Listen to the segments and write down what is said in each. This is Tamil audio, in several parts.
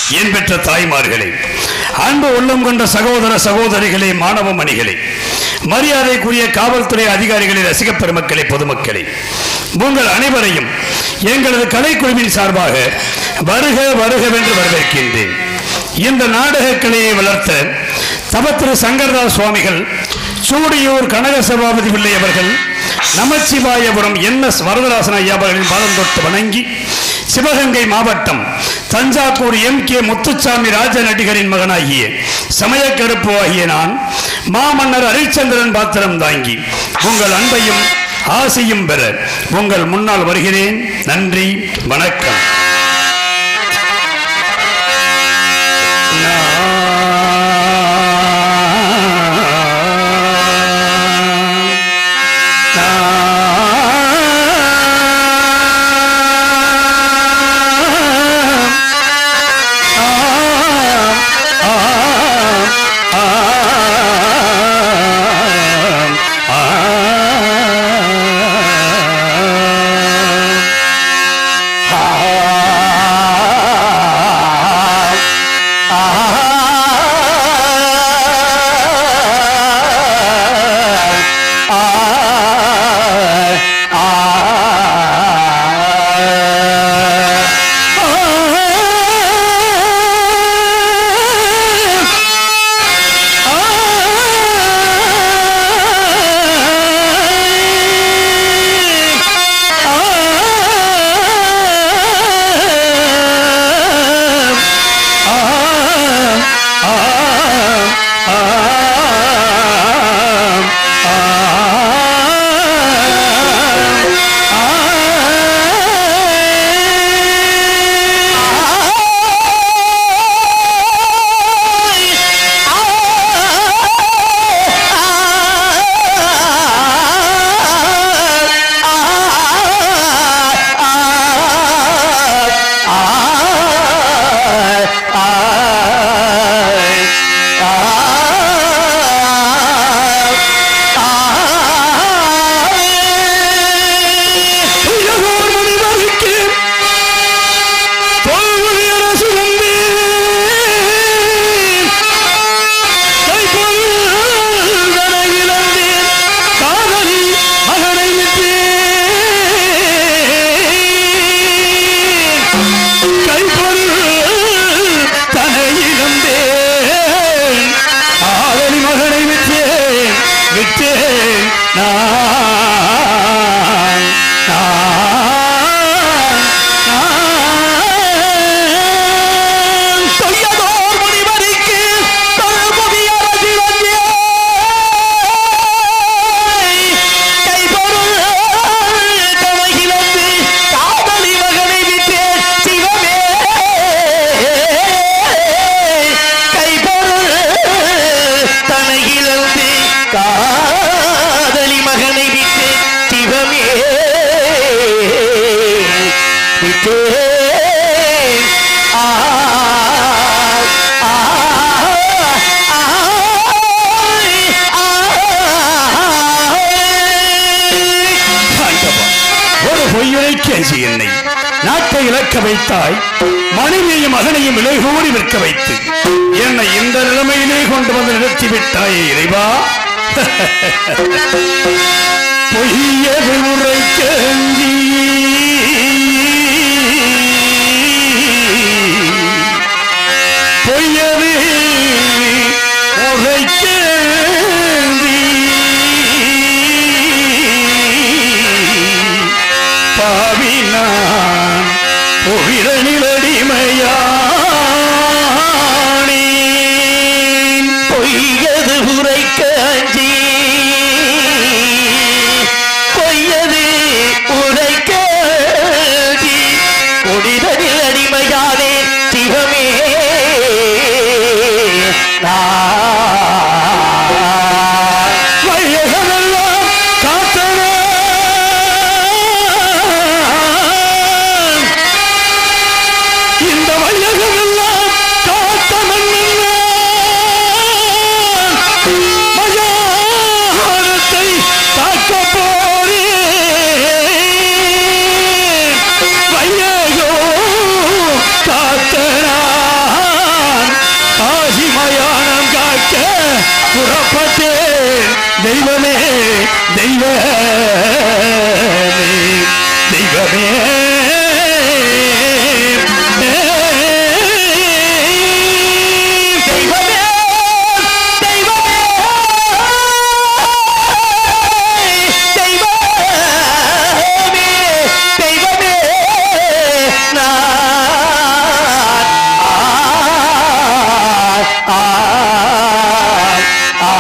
என் பெற்ற தாய்மார்களே அன்பு உள்ளம் கொண்ட சகோதர சகோதரிகளே மாணவ மணிகளே மரியாதைக்குரிய காவல்துறை அதிகாரிகளே ரசிகப் பெருமக்களே பொதுமக்களே உங்கள் அனைவரையும் எங்களது கலைக்குழுவின் சார்பாக வருக வருகவென்று வரவேற்கின்றேன் இந்த நாடக கலையை வளர்த்த தவத்திரு சங்கர்தாஸ் சுவாமிகள் சூடியூர் கனக சபாபதி பிள்ளை அவர்கள் நமச்சிவாயபுரம் என் எஸ் வரதராசன் ஐயா அவர்களின் பாதம் தொட்டு வணங்கி சிவகங்கை மாவட்டம் தஞ்சாவூர் எம் கே முத்துச்சாமி ராஜ நடிகரின் மகனாகிய சமயக்கருப்பு ஆகிய நான் மாமன்னர் ஹரிச்சந்திரன் பாத்திரம் தாங்கி உங்கள் அன்பையும் ஆசையும் பெற உங்கள் முன்னால் வருகிறேன் நன்றி வணக்கம் காதலி மகனை விட்டு சிவமே விட்டு ஆ ஆ ஆண்டவா, ஒரு பொய்யுரைக்கு அஞ்சி என்னை நாட்டை இழக்க வைத்தாய் மனைவியையும் மகனையும் விலைகூடி விற்க வைத்து என்னை இந்த நிலைமையிலே கொண்டு வந்து நிறுத்தி விட்டாயே இறைவா பொய்யது உரைக்க அஞ்சி பொய்யது உரைக்க பாவினான் புவிர நிலடிமையானேன் பொய்யது உரைக்க அஞ்சி பொய்யது உரைக்க அஞ்சி முடிதனில் அடிமையானே சிவமே நான் தெய்வமே தெய்வமே தெய்வமே தெய்வமே தெய்வமே தெய்வமே தெய்வமே நான் ஆ ஆ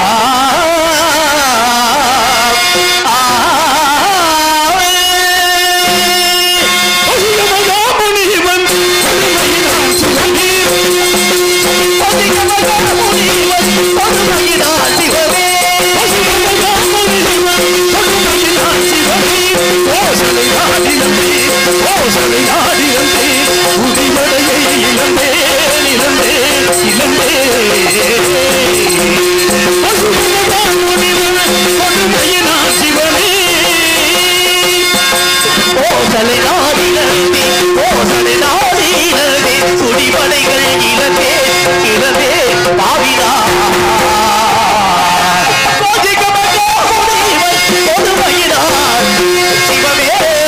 முனிவன் பொறுமையினால் சிவனே குடிமலைகள் இழந்தே இழந்தே பாவினா சிவமே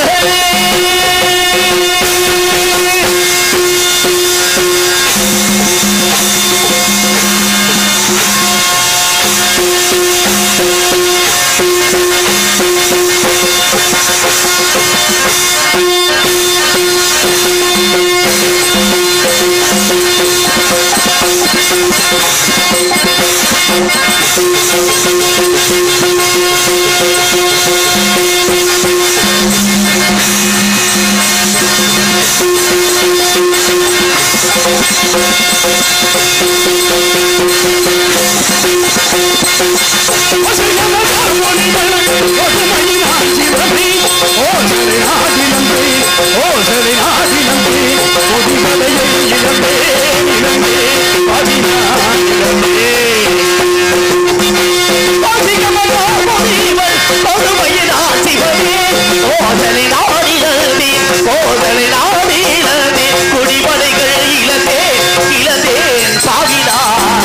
குடிமலைகள் இழந்தே இழந்தேன் பாவினா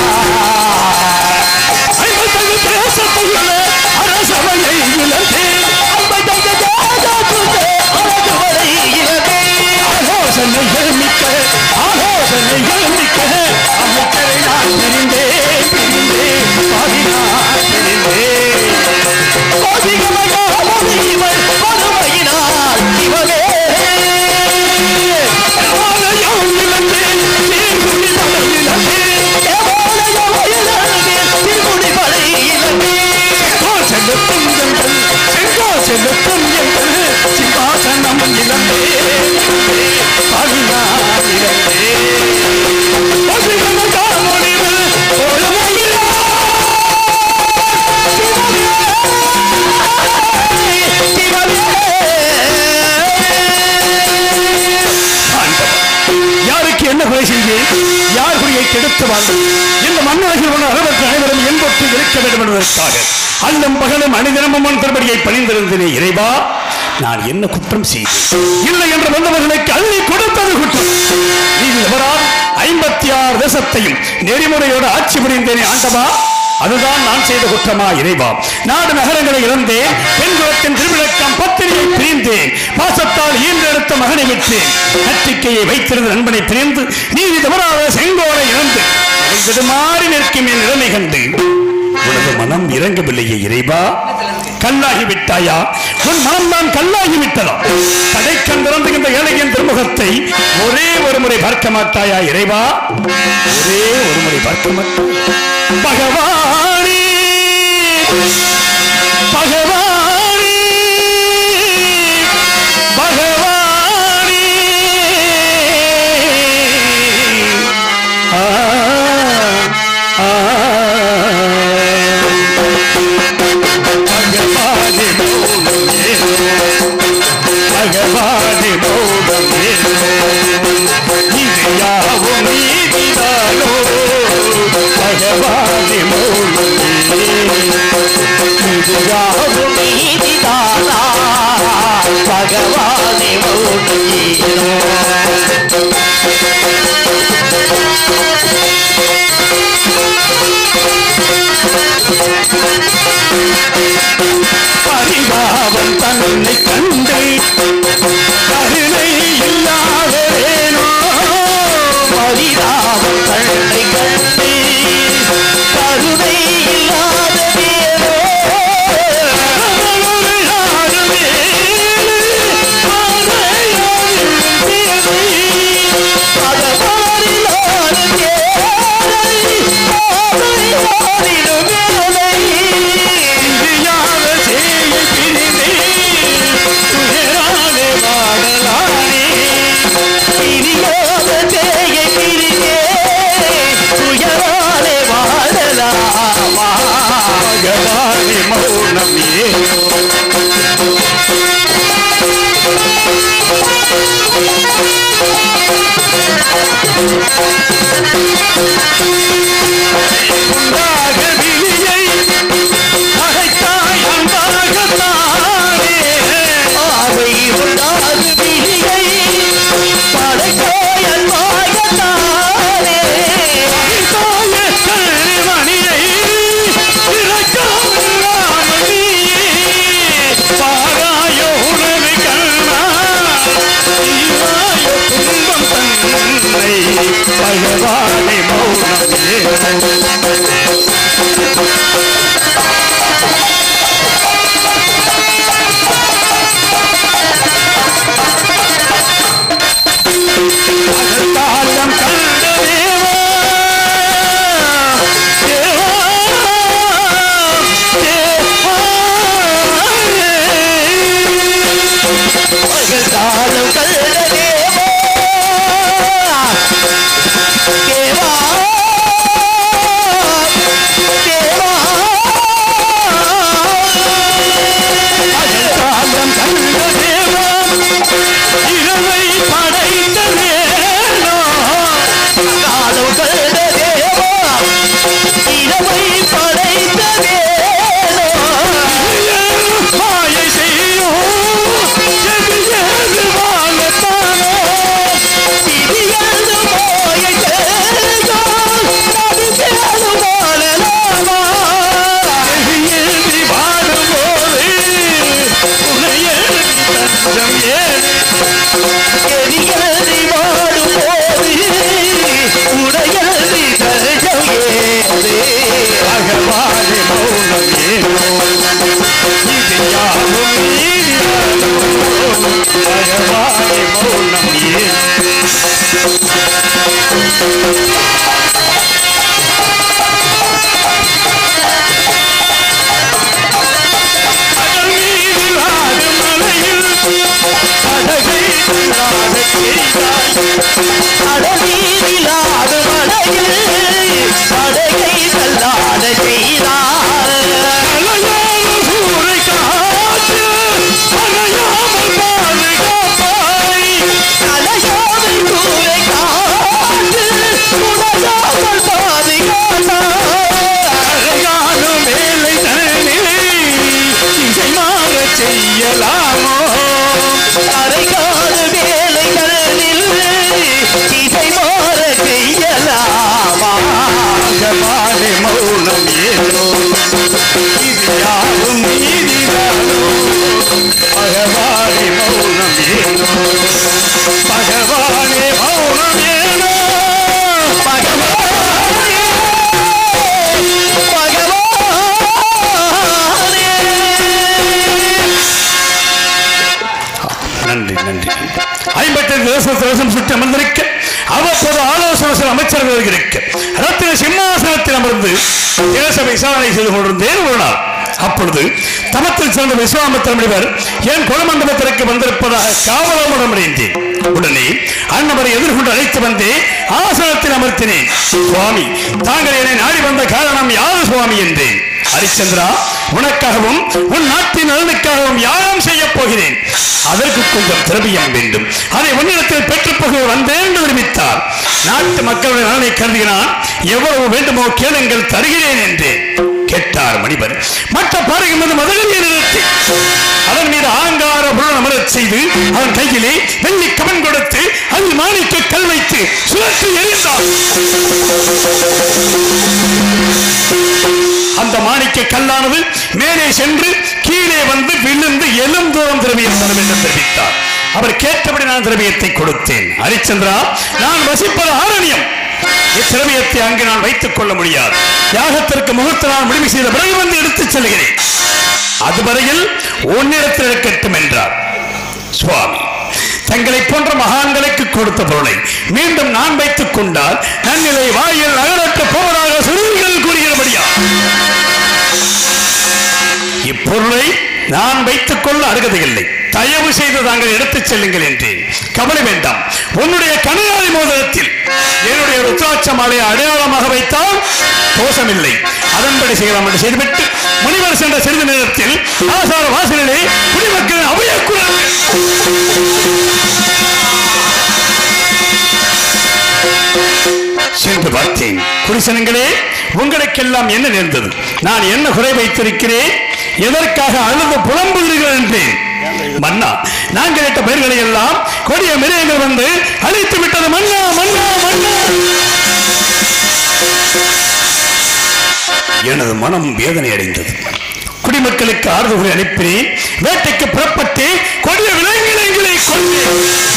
யாருக்கு என்ன கொலை செய்தேன் யார் குடியை கெடுத்து வாழ்ந்தது இந்த மண்ணுலகில் உள்ள அறுபத்தி அனைவரும் என்பொற்று இருக்க வேண்டும் என்பதற்காக அல்லும் பகலும் அணிதினமும் உன் திருப்படியை பணிந்திருந்தேனே இறைவா நான் என்ன குற்றம் செய்தேன் இல்லை என்று வந்தவர்களுக்கு அள்ளி கொடுத்தது குற்றம் இது எவரால் ஐம்பத்தி ஆறு தேசத்தையும் நெறிமுறையோடு ஆட்சி புரிந்தேனே ஆண்டவா அதுதான் நான் செய்த குற்றமா இறைவா நாடு நகரங்களை இழந்தேன் பெண் குலத்தின் திருவிழக்கம் பத்திரிகை பிரிந்தேன் பாசத்தால் ஈன்றெடுத்த மகனை விட்டேன் கத்திக்கையை வைத்திருந்த நண்பனை பிரிந்து நீதி தவறாத செங்கோலை இழந்து மாறி நிற்கும் என் நிலைமை கண்டு உனது மனம் இறங்கவில்லையே இறைவா கல்லாகி விட்டாயா உன் மனம் தான் கல்லாகி விட்டதா கடைக்கண் திறந்துகின்ற ஏழையின் திருமுகத்தை ஒரே ஒரு முறை பார்க்க மாட்டாயா இறைவா ஒரே ஒரு முறை பார்க்க மாட்டாயா பகவானே பகவானே பகவானே ஆ ஆ பகவானே மௌனமே பகவானே மௌனமே இது யாவும் நீதிதானோ பகவானே மௌனமே பரிதாபம் தன்னை கண்டு கருணை இல்லாதேனோ பரிதாபம் கண்ணை கண்டு கருணை இல்லாததேனோ பகவானிலான தேவை பாதையானிலும் வேலை பிரியாத தேயை பிரியே துயராலே வாழலாமா ஆவை உண்டாது விழியை படைக்காயன் மாயத்தானே பகவானை மௌனமே அகத்தாலம் கண்ட தேவா தேவா பகதாலும் கல்ல தேவா தேவா தேவா அகத்தாலம் கண்ட தேவா இரவை படைத்த வேலோ காலம் கல்ல தேவா இரவை படைத்த வேலோ மாயை செய்யும் எது எது வாழத்தானோ திதியது மாயை தேகம் நதி வாழலாமா எழுதி வாடும்போது உன்னை எழுதி தஞ்சம் ஏது எரியதி வாடும் போது உடையதி தஞ்சம் ஏது பகவானே மௌனம் ஏனோ இது யாவும் நீதியானோ பகவானே மௌனம் ஏனோ கடல் மீது ஆடும் மலையில் படகை கொண்டாட செய்தாய் அடவீதிலாடு மலையில் படகை தள்ளாட செய்தார் அலையாத சூறை காற்று அணையாமல் பாதுகாப்பாய் அலையாமல் கூரை காற்று உடையாமல் பாதுகாத்தார் அழகான வேலை தனிலே இசை மாறச் செய்யலாமோ அரைகால வேலைகளில் இசை மாற செய்யலாமா பகவானே மௌனம் ஏனோ இது யாவும் நீதிதானோ பகவானே மௌனம் ஏனோ பகவானே மௌனம் ஏனோ பகவானே பகவானே நன்றி நன்றி ஐம்பத்தி தேச தேசம் சுற்றி அமர்ந்திருக்க அவ்வப்போது ஆலோசனை சில அமைச்சர்கள் இருக்க ரத்தின சிம்மாசனத்தில் அமர்ந்து தேச விசாரணை செய்து கொண்டிருந்தேன் ஒரு நாள் அப்பொழுது தமத்தில் சேர்ந்த விஸ்வாமித்திர முனிவர் என் குலமண்டபத்திற்கு வந்திருப்பதாக காவலமுடன் அடைந்தேன் உடனே அன்னவரை எதிர்கொண்டு அழைத்து வந்தே ஆசனத்தில் அமர்த்தினேன் சுவாமி தாங்கள் என்னை நாடி வந்த காரணம் யார் சுவாமி என்றேன் ஹரிச்சந்திரா உனக்காகவும் உன் நாட்டின் நலனுக்காகவும் யாகம் செய்ய போகிறேன் அதற்கு கொஞ்சம் திரவியம் வேண்டும் அதை உன்னிடத்தில் பெற்றுப் போக வந்தேன் என்று விரும்பித்தார் நாட்டு மக்களுடைய நலனை கருதினான் எவ்வளவு வேண்டுமோ கேளுங்கள் தருகிறேன் என்றேன் கேட்டார் மணிபர் மற்ற பாறைகள் மீது மதகரியை நிறுத்தி அதன் மீது ஆங்கார புலன் அமரச் செய்து அவன் கையிலே வெள்ளி கவன் கொடுத்து அதில் மாணிக்க கல் வைத்து சுழற்றி எறிந்தார் அந்த மாணிக்க கல்லானது மேலே சென்று கீழே வந்து விழுந்து எழும் தூரம் திரவியம் தரும் என்று தெரிவித்தார் அவர் கேட்டபடி நான் திரவியத்தை கொடுத்தேன் ஹரிச்சந்திரா நான் வசிப்பது ஆரண்யம் இத்திரவியத்தை அங்கு நான் வைத்துக் கொள்ள முடியாது யாகத்திற்கு முகூர்த்த நான் முடிவு செய்த பிறகு வந்து எடுத்துச் செல்கிறேன் அதுவரையில் உன்னிடத்தில் இருக்கட்டும் என்றார் சுவாமி தங்களை போன்ற மகான்களுக்கு கொடுத்த பொருளை மீண்டும் நான் வைத்துக் கொண்டால் நன்னிலை வாயில் நகரற்ற போவதாக சுருதிகள் கூறுகிறபடியா இப்பொருளை நான் வைத்துக் கொள்ள அருகதையில்லை தயவு செய்து தாங்கள் எடுத்துச் செல்லுங்கள் என்றேன் கவலை வேண்டாம் உன்னுடைய கனியாளி மோதிரத்தில் என்னுடைய ருத்ராட்ச மாலையை அடையாளமாக வைத்தால் தோஷமில்லை அதன்படி செய்யலாம் என்று செய்துவிட்டு முனிவர் சென்ற சிறிது நேரத்தில் ஆசார வாசலிலே குடிமக்களின் அவையக்குரல் சென்று பார்த்தேன் குடிசனங்களே உங்களுக்கெல்லாம் என்ன நேர்ந்தது நான் என்ன குறை வைத்திருக்கிறேன் எதற்காக அழுது புலம்புகிறீர்கள் என்றேன் மன்னா நாங்கள் இட்ட பயிர்களை எல்லாம் கொடிய மிருகங்கள் வந்து அழித்து விட்டது மன்னா மன்னா மன்னா எனது மனம் வேதனை அடைந்தது குடிமக்களுக்கு ஆறுதலை அனுப்பினேன் வேட்டைக்கு புறப்பட்டு கொடிய விலங்கினங்களை கொண்டேன்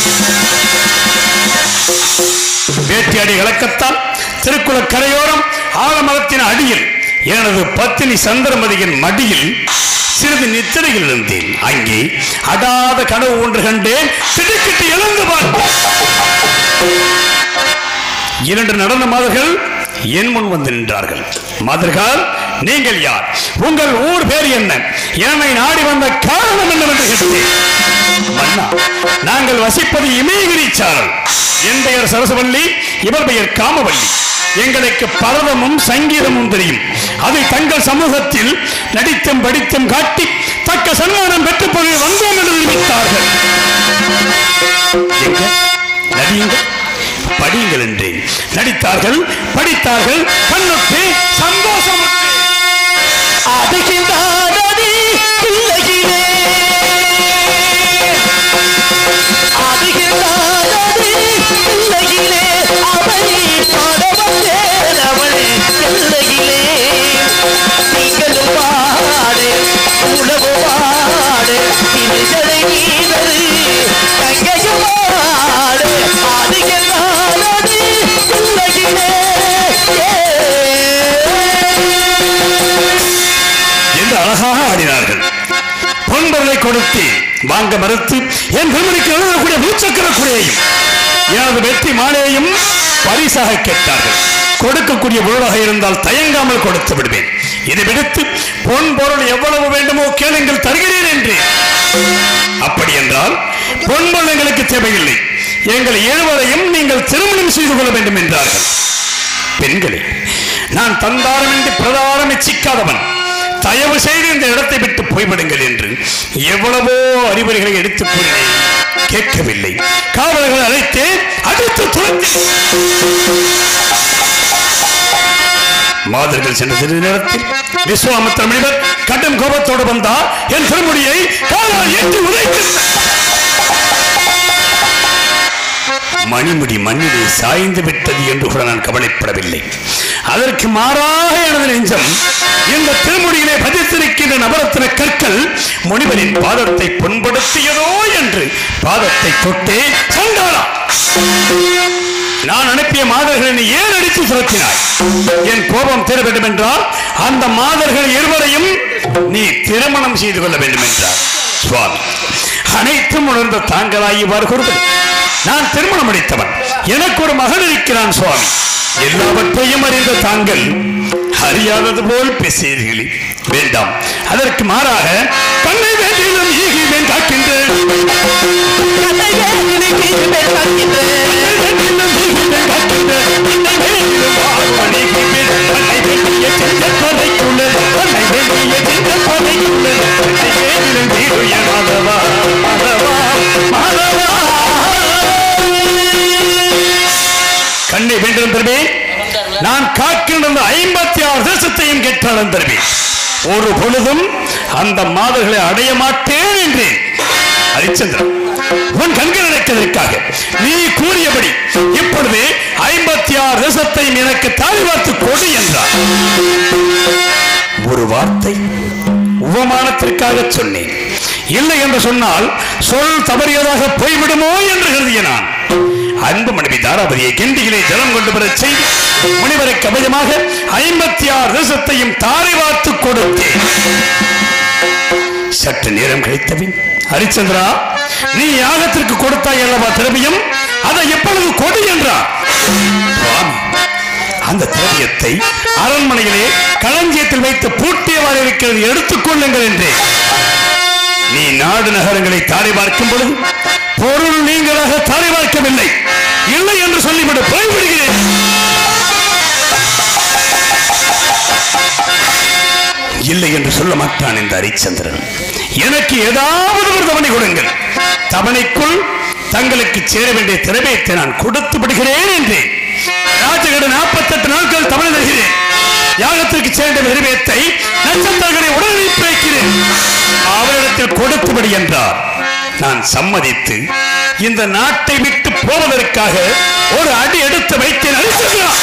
வேட்டையாடி கலக்கத்தால் திருக்குள கரையோரம் ஆலமரத்தின் அடியில் எனது பத்தினி சந்திரமதியின் மடியில் சிறிது நித்திரையில் இருந்தேன் அங்கே அடாத கனவு ஒன்று கண்டேன் திடுக்கிட்டு எழுந்து பார்த்தேன் இரண்டு நடன மாதர்கள் என் முன் வந்து நின்றார்கள் மாதர்கள் நீங்கள் யார் உங்கள் ஊர் பேர் என்ன என்னை நாடி வந்த காரணம் என்னவென்று கேட்டேன் மன்னா நாங்கள் வசிப்பது இமயகிரி சாரல் என் பெயர் சரசவல்லி இவர் பெயர் காமவல்லி எங்களுக்கு பரதமும் சங்கீதமும் தெரியும் அதை தங்கள் சமூகத்தில் நடித்தும் படித்தும் காட்டி தக்க சன்மானம் பெற்று போய் வந்தோம் என்று நினைத்தார்கள் எங்க? நடியுங்கள் படியுங்கள் என்றேன் நடித்தார்கள் படித்தார்கள் கண்ணுக்கு சந்தோஷம் அதுகின்றானதி பிள்ளையிலே அதுகின்றானதி பிள்ளையிலே அவள் பாடவந்தேன் அவள் எல்லையிலே நீங்களும் பாடு உழவு பாடு இனிகளை நீதரு தங்கையும் பாடு அதுகின்றானதி பிள்ளையிலே என்று அழகாக ஆடினார்கள் பொன்பொருளை கொடுத்து வாங்க மறுத்து என் பெருமனுக்கு எழுதக்கூடிய பூச்சக்கர குடையையும் எனது வெற்றி மாலையையும் பரிசாக கேட்டார்கள் கொடுக்கக்கூடிய பொருளாக இருந்தால் தயங்காமல் கொடுத்து விடுவேன் இதை விடுத்து பொன் பொருள் எவ்வளவு வேண்டுமோ கேளுங்கள் தருகிறேன் என்று அப்படி என்றால் பொன் பொருள் எங்களுக்கு தேவையில்லை எங்கள் இருவரையும் நீங்கள் திருமணம் செய்து கொள்ள வேண்டும் என்றார்கள் பெண்களே நான் தந்தாரம் என்று பிரதாரம் இச்சிக்காதவன் தயவு செய்து இந்த இடத்தை விட்டு போய்விடுங்கள் என்று எவ்வளவோ அறிவுரைகளை எடுத்துக் கூறினேன் கேட்கவில்லை காவலர்கள் அழைத்து அடித்து துரத்தி மாதர்கள் சென்ற சிறிது நேரத்தில் விஸ்வாமித்திர முனிவர் கடும் கோபத்தோடு வந்தார் என் திருமுடியை காலால் ஏற்றி உதைத்து மணிமுடி மண்ணிலே சாய்ந்து விட்டது என்று கூட நான் கவலைப்படவில்லை அதற்கு மாறாக எனது நெஞ்சம் இந்த திருமுடியிலே பதித்திருக்கின்ற நவரத்தின கற்கள் முனிவரின் பாதத்தை புண்படுத்தியதோ என்று பாதத்தை தொட்டே சண்டாளா நான் அனுப்பிய மாதர்களை நீ ஏன் அடித்து துரத்தினாய் என் கோபம் தீர வேண்டும் என்றால் அந்த மாதர்கள் இருவரையும் நீ திருமணம் செய்து கொள்ள வேண்டும் என்றார் சுவாமி அனைத்தும் உணர்ந்த தாங்களாய் இவ்வாறு கூறுவது நான் திருமணம் அடித்தவன் எனக்கு ஒரு மகன் இருக்கிறான் சுவாமி எல்லாவற்றையும் அறிந்த தாங்கள் அறியாதது போல் பேசுகிறீர்களே வேண்டாம் அதற்கு மாறாக தன்னை வேண்டியிலும் ஈகிவேன் காக்கின்றேன் கதை வேலிக்கு மேல் காக்கின்றேன் வேண்டியிலும் ஈகிவேன் காக்கின்றேன் தன்னை வேண்டியிலும் வாழும் ஈகிவேன். தன்னை வேண்டிய சென்ற கொலைக்குள்ளே, தன்னை வேண்டிய சென்ற கொலைக்குள்ளே, தன்னை வேண்டிலும் தீருய மாதவா, மாதவா, மாதவா. கண்ணை வேண்டும் பெருமே நான் காக்கின்ற ஐம்பத்தி ஆறு தேசத்தையும் கேட்டாலும் பெருமே ஒரு பொழுதும் அந்த மாதர்களை அடைய மாட்டேன் என்றேன் ஹரிச்சந்திரன் உன் கண்கள் நடக்கிறதற்காக நீ கூறியபடி இப்பொழுது ஐம்பத்தி ஆறு தேசத்தையும் எனக்கு தாய் பார்த்து கொடு என்றார் ஒரு வார்த்தை உபமானத்திற்காக சொன்னேன் இல்லை என்று சொன்னால் சொல் தவறியதாக போய்விடுமோ என்று கருதிய நான் அன்பு மனைவி தாராபதியை கிண்டியிலே ஜலம் கொண்டு வரச் செய்து முனிவருக்கு அபயமாக ஐம்பத்தி ஆறு தேசத்தையும் தாரை வார்த்து கொடுத்தேன் சற்று நேரம் கழித்தபின் ஹரிச்சந்திரா நீ யாகத்திற்கு கொடுத்தாய் அல்லவா திரவியம் அதை எப்பொழுது கொடு என்றார் சுவாமி அந்த திரவியத்தை அரண்மனையிலே களஞ்சியத்தில் வைத்து பூட்டியவாறு இருக்கிறது எடுத்துக் கொள்ளுங்கள் என்றேன் நீ நாடு நகரங்களை தாரை பார்க்கும் பொழுது பொருள் நீங்களாக தாரை பார்க்கவில்லை இல்லை என்று சொல்லிவிடு போய்விடுகிறேன் இல்லை என்று சொல்ல மாட்டான் இந்த ஹரிச்சந்திரன் எனக்கு ஏதாவது ஒரு தவணை கொடுங்கள் தவணைக்குள் தங்களுக்கு சேர வேண்டிய திறமையத்தை நான் கொடுத்து விடுகிறேன் என்றேன் ராஜகட நாற்பத்தெட்டு நாட்கள் தவணை தருகிறேன் யாகத்திற்கு சேர்ந்த விரும்பியத்தை நட்சத்திரங்களை உடனே பிழைக்கிறேன் அவரிடத்தில் கொடுத்துபடி என்றார் நான் சம்மதித்து இந்த நாட்டை விட்டு போவதற்காக ஒரு அடி எடுத்து வைத்தேன் அழிச்சிருக்கிறான்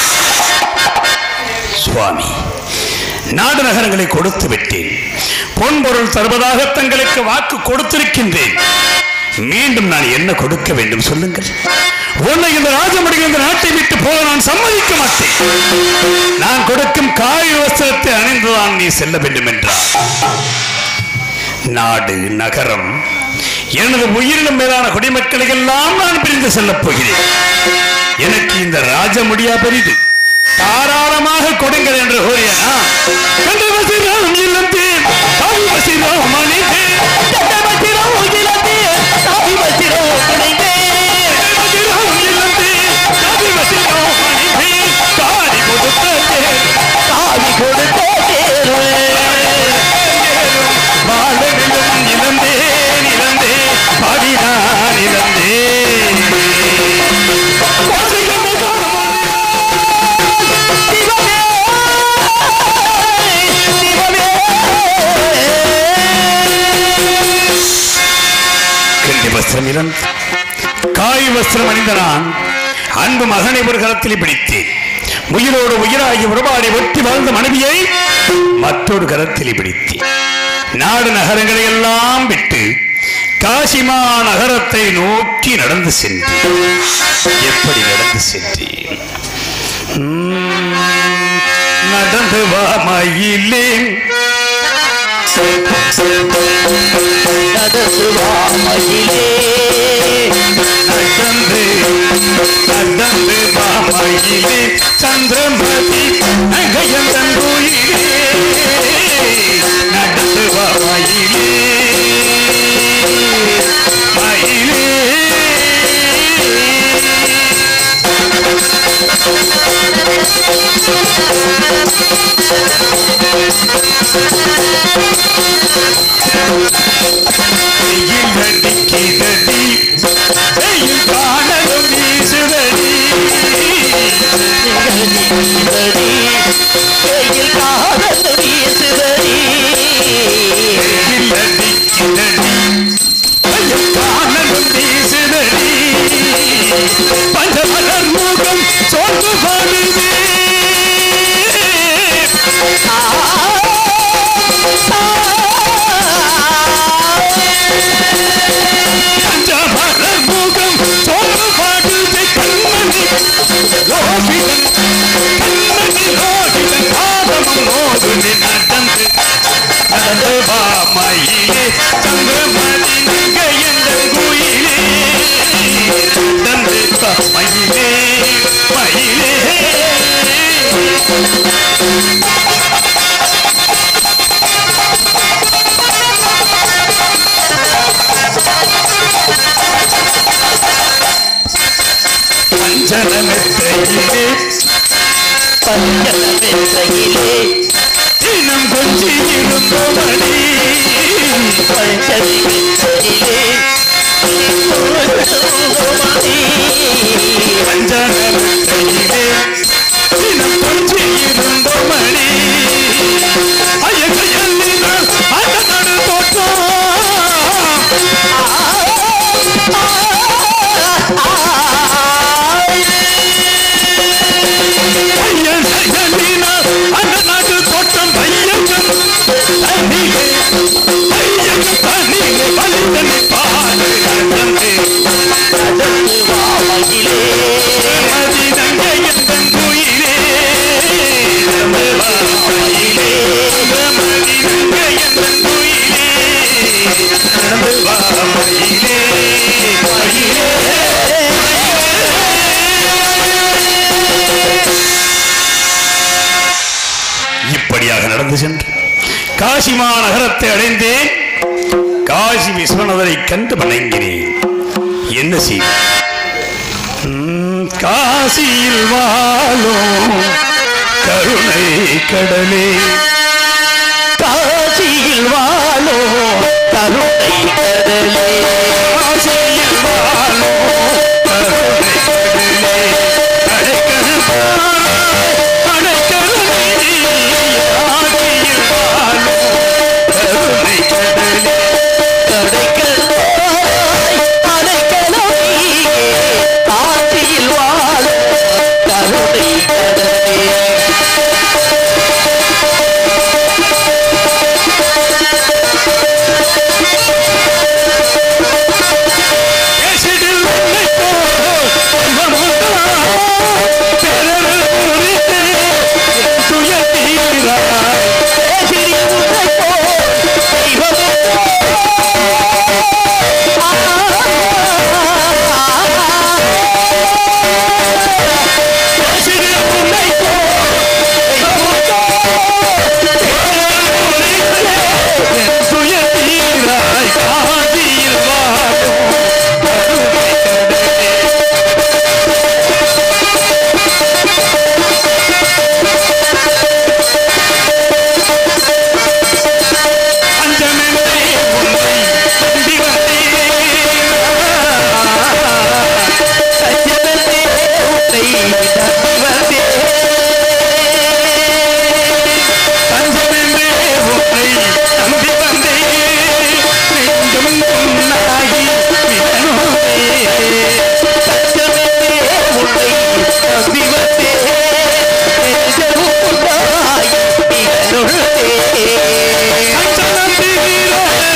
சுவாமி நாடு நகரங்களை கொடுத்து விட்டேன் பொன்பொருள் தருவதாக தங்களுக்கு வாக்கு கொடுத்திருக்கின்றேன் மீண்டும் நான் என்ன கொடுக்க வேண்டும் சொல்லுங்கள் உன்னை இந்த ராஜமடிகள் இந்த நாட்டை விட்டு போக நான் சம்மதிக்க மாட்டேன் நான் கொடுக்கும் காய் வஸ்திரத்தை அணிந்துதான் நீ செல்ல வேண்டும் என்றார் நாடு நகரம் எனது உயிரினும் மேலான குடிமக்களை எல்லாம் நான் பிரிந்து செல்லப் போகிறேன் எனக்கு இந்த ராஜமுடியா பெரிது தாராளமாக கொடுங்கள் என்று கூறியனா கண்டு வசிராம் இல்லத்தே தாய் வசிராம் மணிதே வச்சிரம் உயிலத்தே சாமி வச்சிரம் துணைந்தே வசிராம் இல்லத்தே தாய் வசிராம் மணிதே காரி கொடுத்தே சாமி கொடுத்த தேர்வு வாழவிலும் இழந்தே இழந்தே பாடினான் இழந்தே சிவமே சிவமே கிண்டி வஸ்திரம் இழந்து காய் வஸ்திரம் அணிந்த நான் அன்பு மகனை ஒரு கரத்தில் பிடித்தேன் உயிரோடு உயிராகி உறவாடி ஒட்டி வாழ்ந்த மனைவியை மற்றொரு கரத்தில் பிடித்தேன் நாடு நகரங்களை எல்லாம் விட்டு காசிமா நகரத்தை நோக்கி நடந்து சென்றேன் எப்படி நடந்து சென்றேன் உம், நடந்து வா மயிலே நதசுவாமையிலே நடந்து நடந்து மாமையிலே சந்திரமதி நகையந்தன் கோயிலே நடந்து மாமையிலே மயிலே வெயில் அடிக்கிறடி வெயில் காணலும் வீசுதடி நிகழ்ச்சிதடி கையில் காதல் வீசுதடி வெயில் அடிக்கிறடி வெயில் காணலும் வீசுதடி பஞ்சமலர் முகம் சோர்ந்து வருதே பஞ்சமலர் முகம் சோர்ந்து வருதே கண்மணி லோகிதன் கண்மணி லோகிதன் பாதமும் நோதுனி நடந்து நடந்து வா மயிலே சந்திரமதி நங்கையந்தன் குயிலே நடந்து வா மயிலே மயிலே பஞ்சனமெத்தையிலே பஞ்சமென்றையிலே தினம் கொஞ்சி இருந்தோமடி பஞ்சமென்றையிலே பஞ்சனமெத்தையிலே தினம் கொஞ்சி இருந்தோமடி அயகையல்லினால் அந்த நடு தோற்றம் ஐயன் ஐயனினால் அந்த நாட்டு தனிமை வலிதனை பாடு நடந்து நடந்து வா மயிலே மதி தங்கை எந்தன் குயிலே நடந்து வா மயிலே மதி தங்கை எந்தன் குயிலே நடந்து வா மயிலே மயிலே இப்படியாக நடந்து சென்று காசிமா நகரத்தை அடைந்தேன் காசி விஸ்வநாதரை கண்டு வணங்கினேன் என்ன செய்வேன் ம், காசியில் வாழும் கருணை கடலே காசியில் வாழோ கருணை கடலே காசியில் வாழும் கருணை கடலே அடைக்கருமாய், அடைக்கருணை ஆசியில் வாழும் கருணை கடலே கடைக்கலாய் அடைக்கலாயே காசியில் வாழோ கருணை கடலே பேசிடில் உன்னை போல் தெய்வமுண்டா? பிறர் குறித்து என் துயர் தீராய். பேசிடி உன்னை போல் தெய்வமே பேசிடில் உன்னை போல் பிறர் குறித்து என் துயர் தீராய். காதியில் வாழும் கருணை கடலே. அஞ்சமின்றி உன்னை நம்பி வந்தேன். சஞ்சலத்தே உன்னை நம்பி வந்தேன் தஞ்சமென்றே உன்னை நம்பி வந்தேன். நெஞ்சம் புண்ணாகி விடணுமே. சஞ்சலத்தே உன்னை நம்பி வந்தேன் நெஞ்சமும் புண்ணாய் நிகழுதே அஞ்சனம் தீர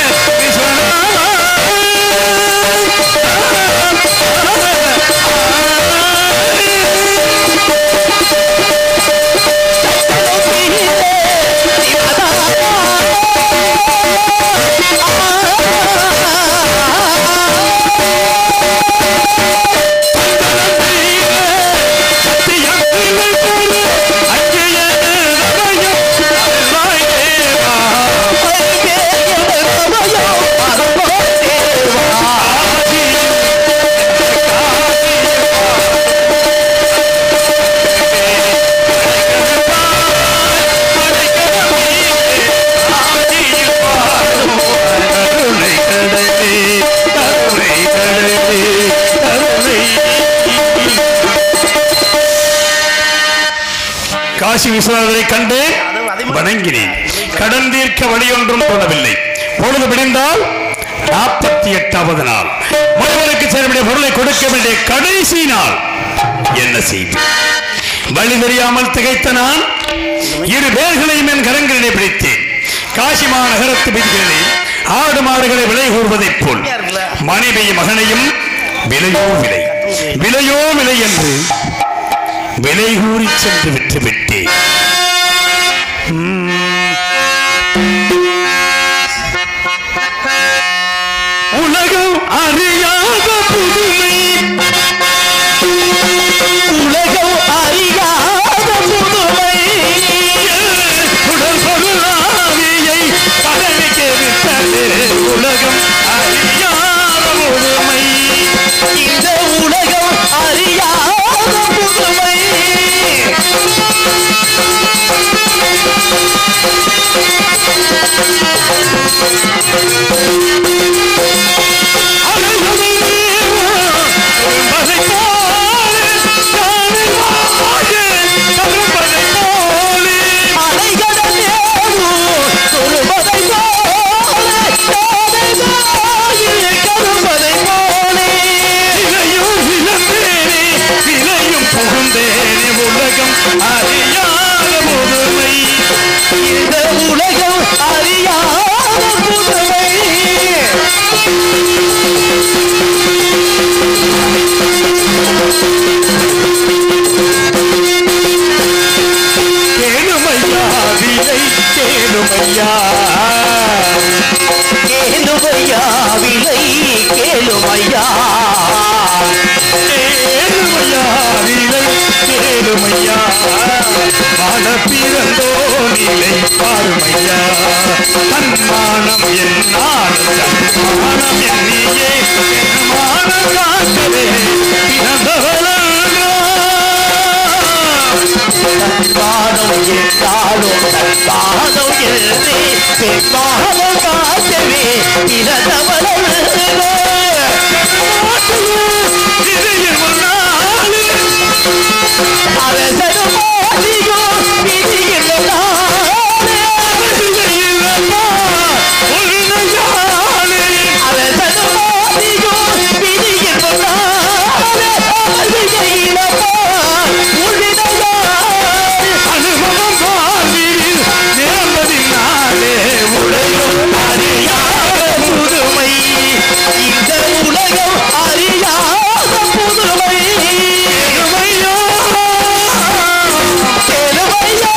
காசி விஸ்வநாதரை கண்டு வணங்கினேன் கடன் தீர்க்க வழியொன்றும் தோணவில்லை பொழுது விடிந்தால் நாற்பத்தி எட்டாவது நாள் மனிதனுக்கு சேர வேண்டிய பொருளை கொடுக்க வேண்டிய கடைசி நாள் என்ன செய்வேன் வழி தெரியாமல் திகைத்த நான் இரு பேர்களையும் என் கரங்களிலே பிடித்தேன் காசி மாநகரத்து வீதிகளில் ஆடு மாடுகளை விலை கூறுவதைப் போல் மனைவியும் மகனையும் விலையோ விலை விலையோ விலை என்று விலை கூறி சென்று விட்டு விட்டேன் உலகம் அறியாத புதுமை உலகம் அறியாத புதுமை உடல் பொருளாவியை கடலுக்கு விட்டது உலகம் அறியாத புதுமை இந்த உலகம் அறியாத புதுமை அலைகடல் ஏறும் சொல்வதை போல காதைதாயே கரும்பதை போலே இந்த உலகம் அறியாத புதுமை ஐயா தன்மானம் என்னால் தன்மானம் என்னையே மானம் காக்கவே பிறந்தவளா பாதம் என்றாலும் தன் பாதம் எழுதி பெண்மாதம் காட்டவே பிறந்தவளோ அரசனும் ஆதியோ விதியில் நானே. அரசனும் ஆதியோ விதியில் நானே. அறிகையிலப்பா உழிதையாய். அறியாத புதுமை இந்த உலகம் அறியாத புதுமை பெருமையா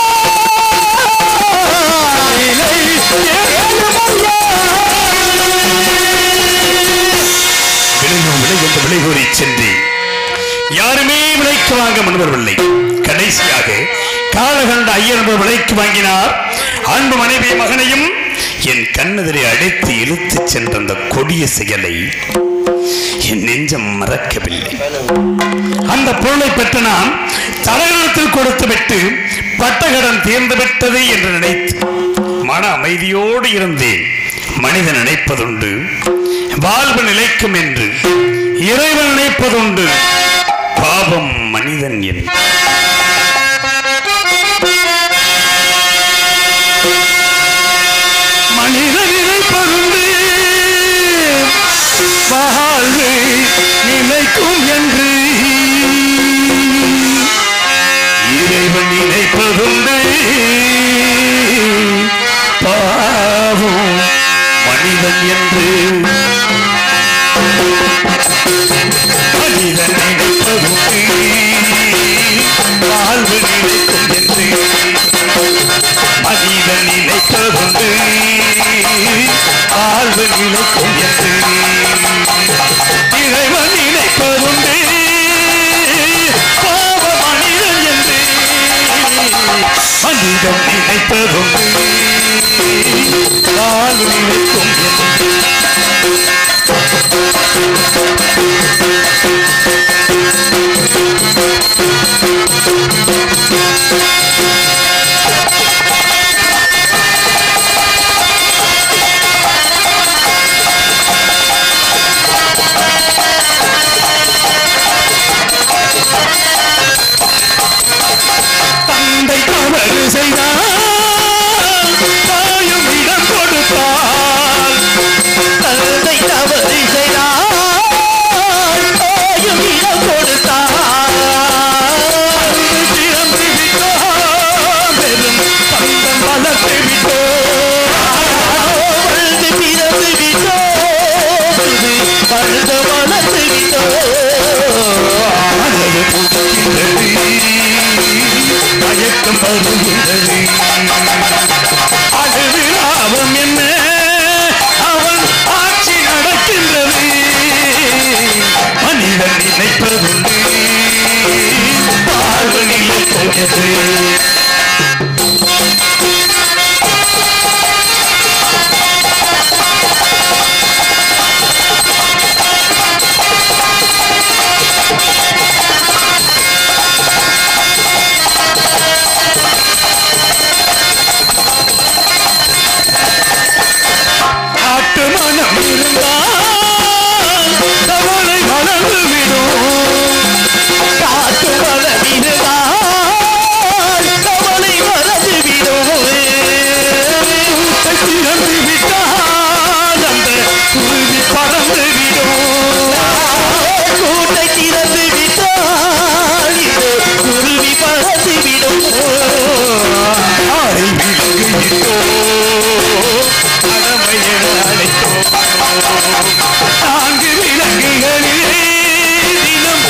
விளையும் விளை என்று விலை கூறி சென்று யாருமே விலைக்கு வாங்க முன்வரவில்லை கடைசியாக காலகண்ட ஐயர் என்பவர் விலைக்கு வாங்கினார் அன்பு மனைவி மகனையும் என் கண்ணெதிரை அடைத்து இழுத்துச் சென்ற அந்த கொடிய செயலை என் நெஞ்சம் மறக்கவில்லை அந்த பொருளை பெற்ற நான் தலைநகரத்தில் கொடுத்து விட்டு பட்டகடன் தீர்ந்து விட்டது என்று நினைத்து மன அமைதியோடு இருந்தேன் மனிதன் நினைப்பதுண்டு வாழ்வு நிலைக்கும் என்று இறைவன் நினைப்பதுண்டு பாவம் மனிதன் என் மனிதன் நினைப்பதுண்டு வாழ்வு நிலைக்கும் என்று இறைவன் நினைப்பதுண்டு பாவம் மனிதன் என்று மனிதன் நினைப்பதுண்டு வாழ்வு நிலைக்கும் என்று மனிதன் நினைப்பதுண்டு வாழ்வு நிலைக்கும் என்று இறைவன் நினைப்பதுண்டு பாவ மனிதன் என்று மனிதன் நினைப்பதுண்டு வாழ்வு நிலைக்கும் என்று தந்தை தவறு செய்தால் தாயும் இடம் கொடுத்தால் தந்தை தவறு செய்தால் தாயும் இடம் கொடுத்தார் திறந்து விட்டோம் பெரும் பந்தம் வளர்த்து விட்டோம் வாழ்ந்து பிறந்து விட்டோம் புது பழுத வளர்த்து விட்டோம் மனது புதுக்கின்றது மயக்கம் வருகின்றது அழுது லாபம் என்ன அவன் ஆட்சி நடக்கின்றது மனிதன் நினைப்பதுண்டு வாழ்வு நிலைக்கிறது காட்டு மனம் இருந்தால் கவலை வளர்ந்து விடும் காத்து வளர்ந்தால் கவலை மறந்து விடும் திறந்து விட்டால் அந்த குருவி பறந்து விடும் கூட்டை திறந்து விட்டால் இது குருவி பறந்து விடும் ஆரை விலங்கிட்டோ கடமையை அழைத்தோ நான்கு விலங்குகளிலே தினம்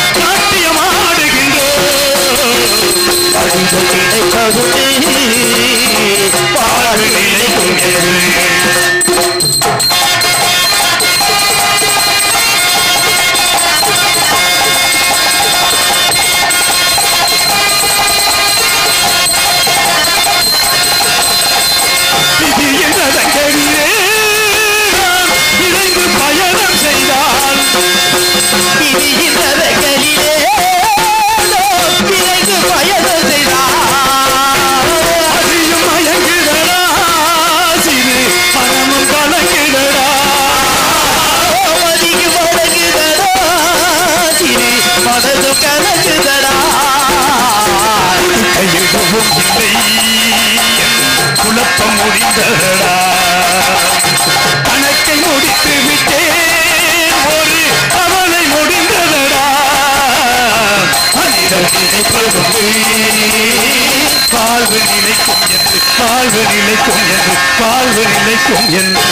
நாட்டியமாடுகின்றோம் அழிவு கிடைப்பதுண்டு வாழ்வு நிலைக்கும் என்று விரிகின்றவைகளிலே விரைந்து பயணத்தைதான் அதிகம் மயங்குதடா சிறு மனமும் கலங்குதடா மதிக்கு வழங்குதடா சிறு மனது கலங்குதடா கையெழுவும் இல்லை குழப்பம் முடிந்ததடா கணக்கை முடித்து விட்டேன் ஒரு அவளை முடிந்ததடா மனிதன் நினைப்பதுண்டு வாழ்வு நிலைக்கும் என்று வாழ்வு நிலைக்கும் என்று வாழ்வு நிலைக்கும் என்று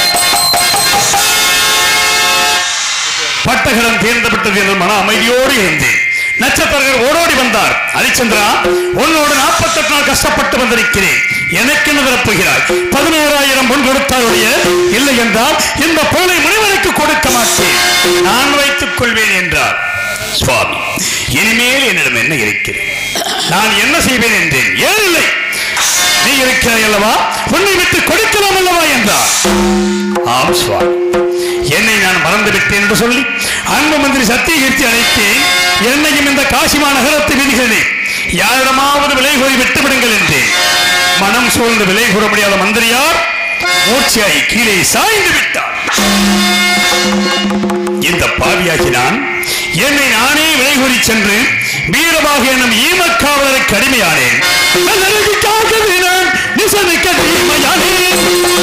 பட்டகரம் தேர்ந்தப்பட்டது என்று மன அமைதியோடு இருந்தேன் நட்சத்திரங்கள் ஓடோடி வந்தார் ஹரிச்சந்திரா உன்னோடு நாற்பத்தெட்டு நாள் கஷ்டப்பட்டு வந்திருக்கிறேன் எனக்கு என்ன தரப்போகிறாய் பதினோராயிரம் பொன் கொடுத்தாருடைய இல்லை என்றால் இந்த பொருளை முனிவனுக்கு கொடுக்க மாட்டேன் நான் வைத்துக் கொள்வேன் என்றார் சுவாமி இனிமேல் என்னிடம் என்ன இருக்கிறது நான் என்ன செய்வேன் என்றேன் ஏன் இல்லை நீ இருக்கிறாய் அல்லவா உன்னை விட்டு கொடுக்கலாம் அல்லவா என்றார் ஆம் சுவாமி என்னை நான் மறந்து விட்டேன் என்று சொல்லி அன்பு மந்திரி சத்தியகீர்த்தி அழைத்தேன் என்னையும் இந்த காசிமா நகரத்து விதிகளே யாரிடமாவது விலை கூறி விட்டுவிடுங்கள் என்றேன் மனம் சூழ்ந்து விலை கூற முடியாத மந்திரியார் மூர்ச்சியாய் கீழே சாய்ந்து விட்டார் இந்த பாவியாகி நான் என்னை நானே விலை கூறி சென்று வீரமாக எனும் ஈமக்காவலருக்கு அடிமையானேன் நல்லதற்காக நான் நிசனுக்கு அடிமையானேன்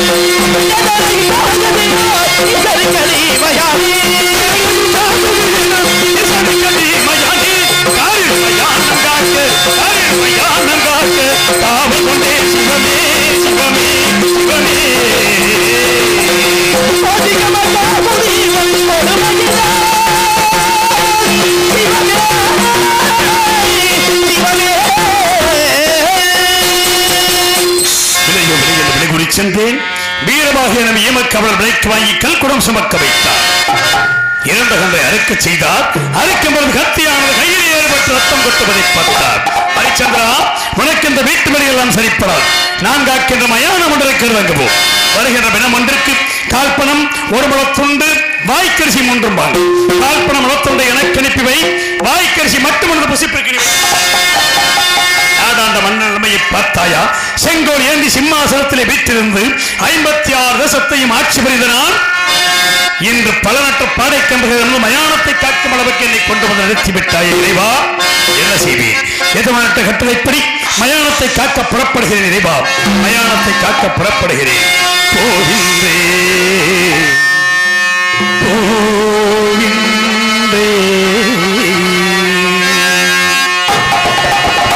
சென்றேன் வீரமாக என இயமக்கவல் விலைக்கு வாங்கி கல்குடம் சுமக்க வைத்தார் இறந்த கண்டை அறுக்க செய்தார் அறுக்கும் பொழுது கத்தியானது கையில் ஏற்பட்டு ரத்தம் கொட்டுவதை பார்த்தார் ஹரிச்சந்திரா உனக்கு இந்த வீட்டு மணியெல்லாம் சரிப்படாது நான் காக்கின்ற மயானம் ஒன்றிற்கு இறங்கு வருகின்ற தினம் ஒன்றிற்கு கால்பனம் ஒரு முளத்துண்டு வாய்க்கரிசி மூன்றும் வாங்க கால்பனம் முளத்துண்டை எனக்கு அனுப்பி வை வாய்க்கரிசி மட்டும் ஒன்று புசிப்பிற்கு நாடாண்ட மன்னமையை பார்த்தாயா செங்கோல் ஏந்தி சிம்மாசனத்திலே வீற்றிருந்து ஐம்பத்தி ஆறு தேசத்தையும் ஆட்சி புரிந்த நான் இன்று பல நாட்டு பாடைக்கம்பர்கள் மயானத்தை காக்கும் அளவுக்கு என்னை கொண்டு வந்து நிறுத்திவிட்டாய் இறைவா என்ன செய்வேன் எதிர்நாட்டு கட்டளைப்படி மயானத்தை காக்க புறப்படுகிறேன் இறைவா மயானத்தை காக்க புறப்படுகிறேன் போகின்றேன் போகின்றேன்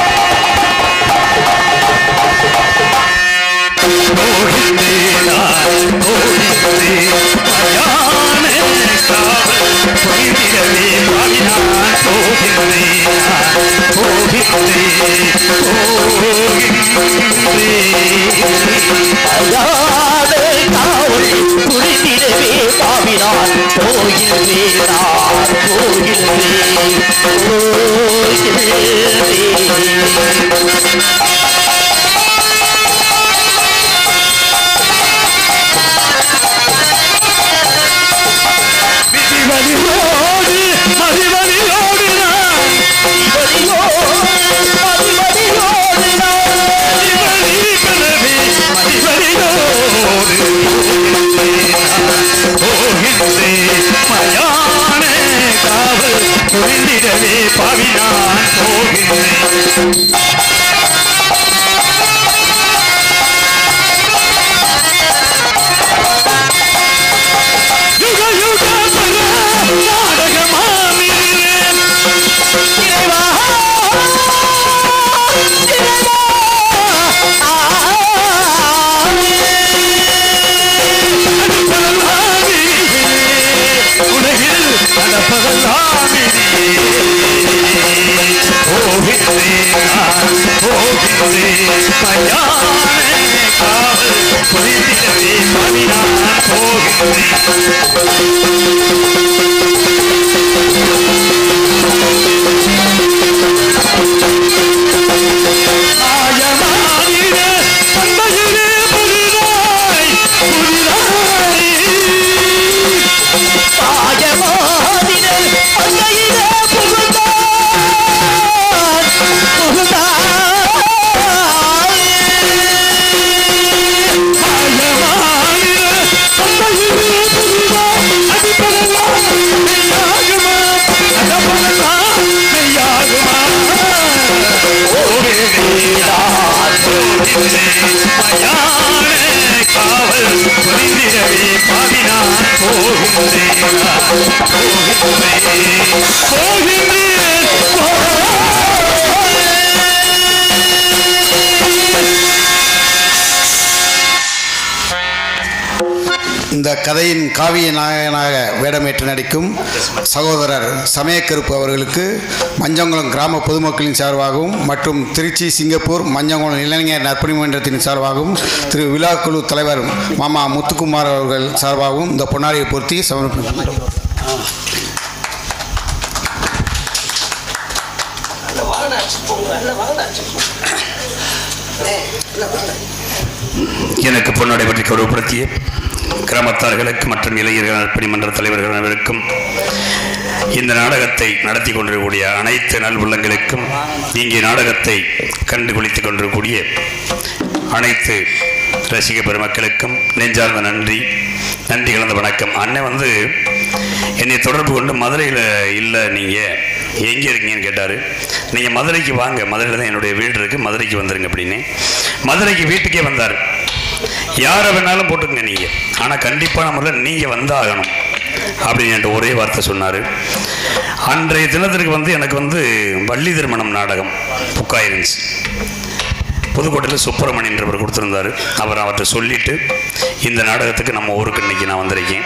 அல்லாத காவல் புரிந்திடவே பாவினான் போகின்றேனார் போகின்றேன் போகின்றேன் மதிவதியோடு மதிவதியோடு நான் மதியோ மதிமதியோடு நான் மதிவதி கனவே மதிவதியோடு போகின்றேன் மயான காவல் புரிந்திடவே பாவினான் போகின்றேன் யுக யுக பல நாடகமாமிரேன் இறைவா இறைவா உலகில் மாயமானிட தந்தையிலே புதிதாய் புதிதாய் பாயமாதிரல் போகின்றேன் மயான காவல் புரிந்திடவே பாவினான் போகின்றேன் போகின்றேன் போகின்றேன் இந்த கதையின் காவிய நாயகனாக வேடமேற்று நடிக்கும் சகோதரர் சமயக்கருப்பு அவர்களுக்கு மஞ்சங்குளம் கிராம பொதுமக்களின் சார்பாகவும் மற்றும் திருச்சி சிங்கப்பூர் மஞ்சங்குளம் இளைஞர் நற்பணி மன்றத்தின் சார்பாகவும் திரு விழாக்குழு தலைவர் மாமா முத்துக்குமார் அவர்கள் சார்பாகவும் இந்த பொன்னாடியை பொருத்தி சமர்ப்பிக்கின்றோம் எனக்கு பொன்னாடை பற்றி கௌரவப்படுத்திய கிராமத்தார்களுக்கு மற்றும் இளைஞர்கள் நற்பணி மன்ற தலைவர்கள் அனைவருக்கும் இந்த நாடகத்தை நடத்தி கொண்டிருக்கக்கூடிய அனைத்து நல்வுள்ளங்களுக்கும் இங்கே நாடகத்தை கண்டு குளித்துக் கொண்டிருக்கக்கூடிய அனைத்து ரசிக பெருமக்களுக்கும் நெஞ்சார்ந்த நன்றி நன்றி கலந்த வணக்கம் அண்ணன் வந்து என்னை தொடர்பு கொண்டு மதுரையில் இல்லை நீங்கள் எங்கே இருக்கீங்கன்னு கேட்டார் நீங்கள் மதுரைக்கு வாங்க மதுரையில் தான் என்னுடைய வீடு இருக்குது மதுரைக்கு வந்துருங்க அப்படின்னு மதுரைக்கு வீட்டுக்கே வந்தார் யாரை வேணாலும் போட்டுக்கங்க நீங்கள் ஆனால் கண்டிப்பான முறையில் நீங்கள் வந்தாகணும் அப்படின்னு என்கிட்ட ஒரே வார்த்தை சொன்னார் அன்றைய தினத்திற்கு வந்து எனக்கு வந்து வள்ளி திருமணம் நாடகம் புக்காயிருந்துச்சு புதுக்கோட்டையில் சுப்பிரமணியன்றவர் கொடுத்துருந்தாரு அவர் அவர்கிட்ட சொல்லிட்டு இந்த நாடகத்துக்கு நம்ம ஊருக்கு இன்னைக்கு நான் வந்திருக்கேன்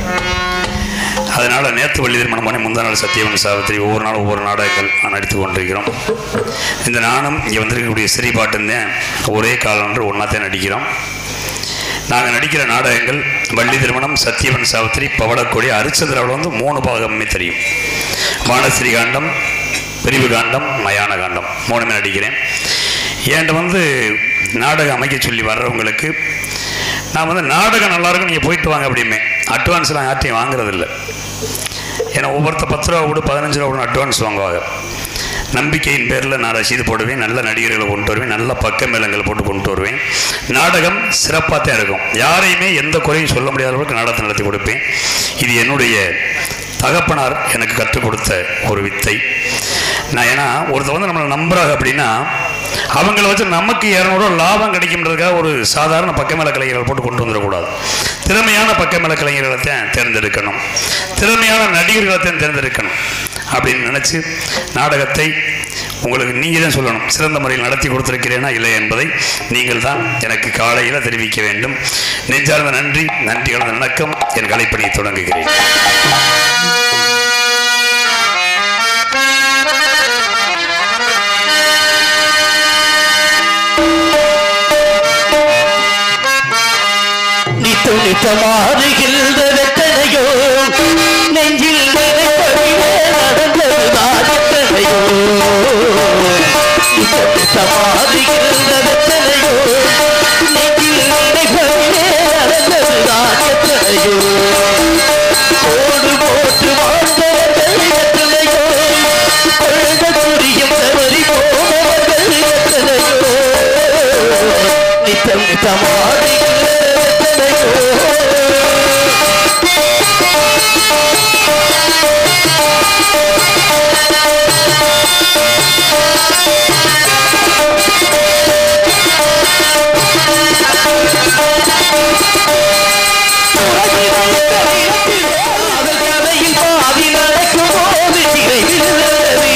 அதனால் நேற்று வள்ளி திருமணம் பண்ணி முந்தா நாள் சத்தியவன் சாவித்திரி ஒவ்வொரு நாளும் ஒவ்வொரு நாடகங்கள் நான் நடித்து கொண்டிருக்கிறோம் இந்த நானும் இங்கே வந்திருக்கக்கூடிய சிறிபாட்டும் தான் ஒரே காலம் ஒன்றாத்தான் நடிக்கிறோம் நாங்கள் நடிக்கிற நாடகங்கள் வள்ளி திருமணம் சத்தியவன் சாவித்திரி பவளக்கொடி அரிச்சந்திராவில் வந்து மூணு பாகமே தெரியும் வானஸ்ரீ காண்டம் பிரிவு காண்டம் மயான காண்டம் மூணுமே நடிக்கிறேன் என்கிட்ட வந்து நாடகம் அமைக்க சொல்லி வர்றவங்களுக்கு நான் வந்து நாடகம் நல்லா இருக்கும் நீங்கள் போயிட்டு வாங்க அப்படிமே அட்வான்ஸ்லாம் யார்ட்டையும் வாங்குறதில்ல ஏன்னா ஒவ்வொருத்த பத்து ரூபா விடு பதினஞ்சு ரூபா விடு அட்வான்ஸ் வாங்குவாங்க நம்பிக்கையின் பேரில் நான் ரசீது போடுவேன் நல்ல நடிகர்களை கொண்டு வருவேன் நல்ல பக்க மேளங்கள் போட்டு கொண்டு வருவேன் நாடகம் சிறப்பாக தான் இருக்கும் யாரையுமே எந்த குறையும் சொல்ல முடியாத அளவுக்கு நாடகத்தை நடத்தி கொடுப்பேன் இது என்னுடைய தகப்பனார் எனக்கு கற்றுக் கொடுத்த ஒரு வித்தை நான் ஏன்னா ஒருத்தர் வந்து நம்மளை நம்புறாங்க அப்படின்னா அவங்கள வச்சு நமக்கு இரநூறுவா லாபம் கிடைக்கும்ன்றதுக்காக ஒரு சாதாரண பக்கமேல கலைஞர்கள் போட்டு கொண்டு வந்துடக்கூடாது திறமையான பக்கமேல கலைஞர்களை தான் தேர்ந்தெடுக்கணும் திறமையான நடிகர்களை தான் தேர்ந்தெடுக்கணும் அப்படின்னு நினச்சி நாடகத்தை உங்களுக்கு நீங்கள் தான் சொல்லணும் சிறந்த முறையில் நடத்தி கொடுத்திருக்கிறேனா இல்லை என்பதை நீங்கள் தான் எனக்கு காலையில் தெரிவிக்க வேண்டும் நெஞ்சார்ந்த நன்றி நன்றி கலந்த வணக்கம் என் கலைப்பணியை தொடங்குகிறேன் நித்து நித்தமாறுகின்ற வெத்தனையோ நெஞ்சில் நினைப்படியே நடந்ததுதான் எத்தனையோ நித்த நித்தமாறுகின்ற வெத்தனையோ நெஞ்சில் நினைப்படியே நடந்ததுதான் எத்தனையோ கோடு போட்டு வாழ்ந்தவர்கள் எத்தனையோ கொழுந்த புரியும் தவறி போனவர்கள் எத்தனையோ நித்தம் நித்தமாறுகின்ற வெத்தனையோ காதல் கதையில் பாதி நடக்கும் போது சிறை விழுந்தது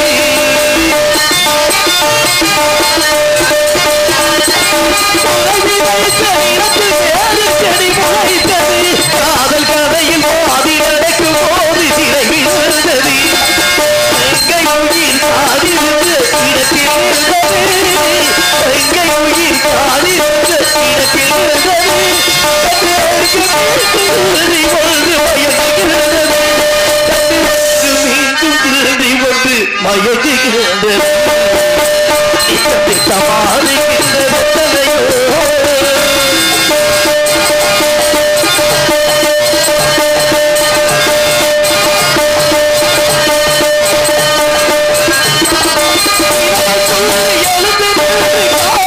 காதல் கதையில் பாதி நடக்கும் போது சிறை விழுந்தது எங்கை உயிர் காதிருந்த இடத்தில் இருந்தது எங்கை உயிர் காதிருந்த இடத்தில் இருந்தது திருதி ஒன்று மயங்குகிறது மீண்டும் திருதி ஒன்று மயங்குகிறது சமாளிக்கின்ற வெத்தலையோ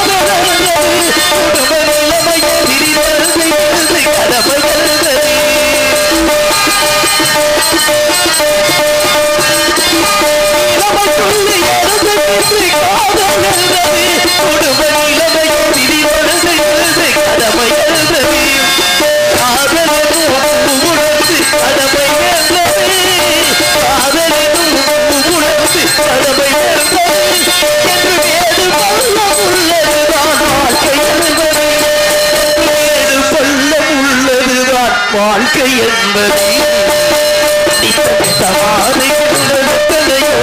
கடமை வாழ்க்கை என்பது நித்தமாறு எத்தனையோ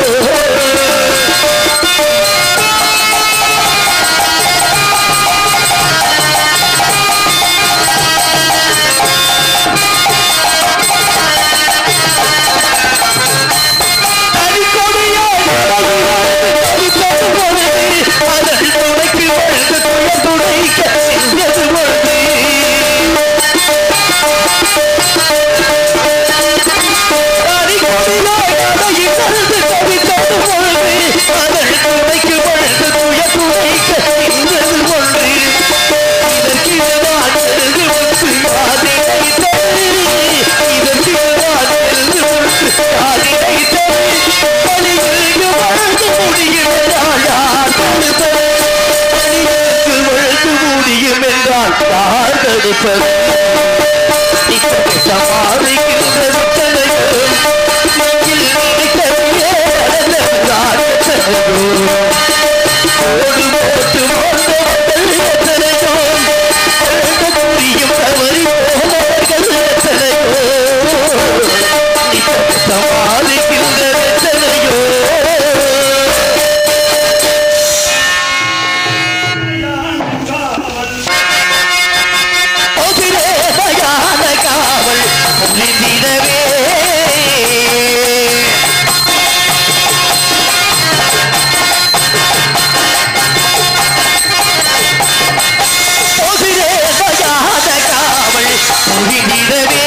முடியும் என்றால் யார் தடுப்பது காவல் புரிந்திடவே பொதிரே பயாத காவல் புரிந்திடவே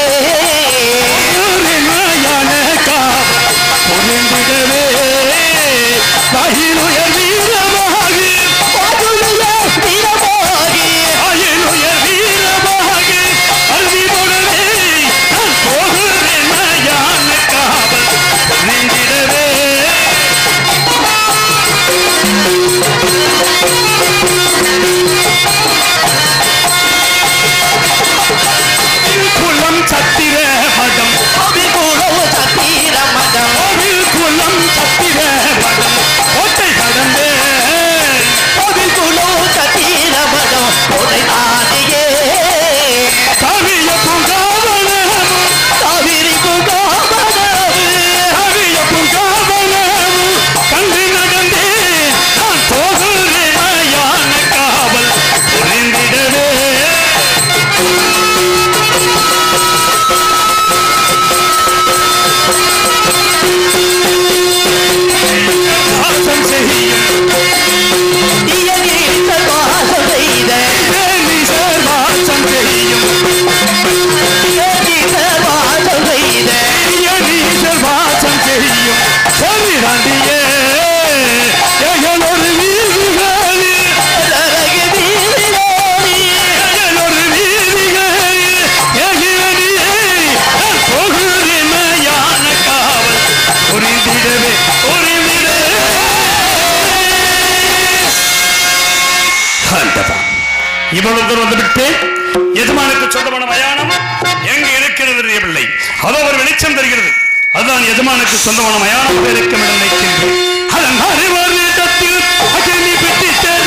மயான காவல் புரிந்திடவே பயிலுயர் வீரமாகி பதுலைய வீரமாகி அயலுயர் வீரமாகி அறிவுடனே நான் போகிறேன் மயான காவல் புரிந்திடவே குலம் சத்திர மடம் அபிகுணவ சத்தீர மதம் குலம் சத்திர மடம் கோட்டை கடந்தே அபிகுணோ சத்தீர மதம் கொடை ஆதியே கவிய புகாவனமும் காவிரி புகாமனவு கவிய புகாவனமும் கண்டு நடந்தே நான் போகிறேன் மயான காவல் புரிந்திடவே வாசம் செய்யும் இயலில் வாசம் செய்த தேனீசர் வாசம் செய்யும் இயலில் வாசம் செய்த தேனீசர் வாசம் செய்யும் சொல்லிடாண்டியே எங்களொரு வீதிகளில் அழகு வீரனோடி எங்களொரு வீதிகளில் எகிரடியே நான் போகிறேன் மயான காவல் புரிந்திடவே புரிந்திடவே ஆண்டவா இவ்வளவு தூரம் வந்துவிட்டு எஜமானுக்கு சொந்தமான மயானம் எங்கு இருக்கிறது தெரியவில்லை அது ஒரு வெளிச்சம் தருகிறது அதுதான் எஜமானுக்கு சொந்தமான மயானம் இருக்கும் என நினைக்கின்றேன் அதன் அறிவாரிடத்தில் அகிலி பிடித்தேன்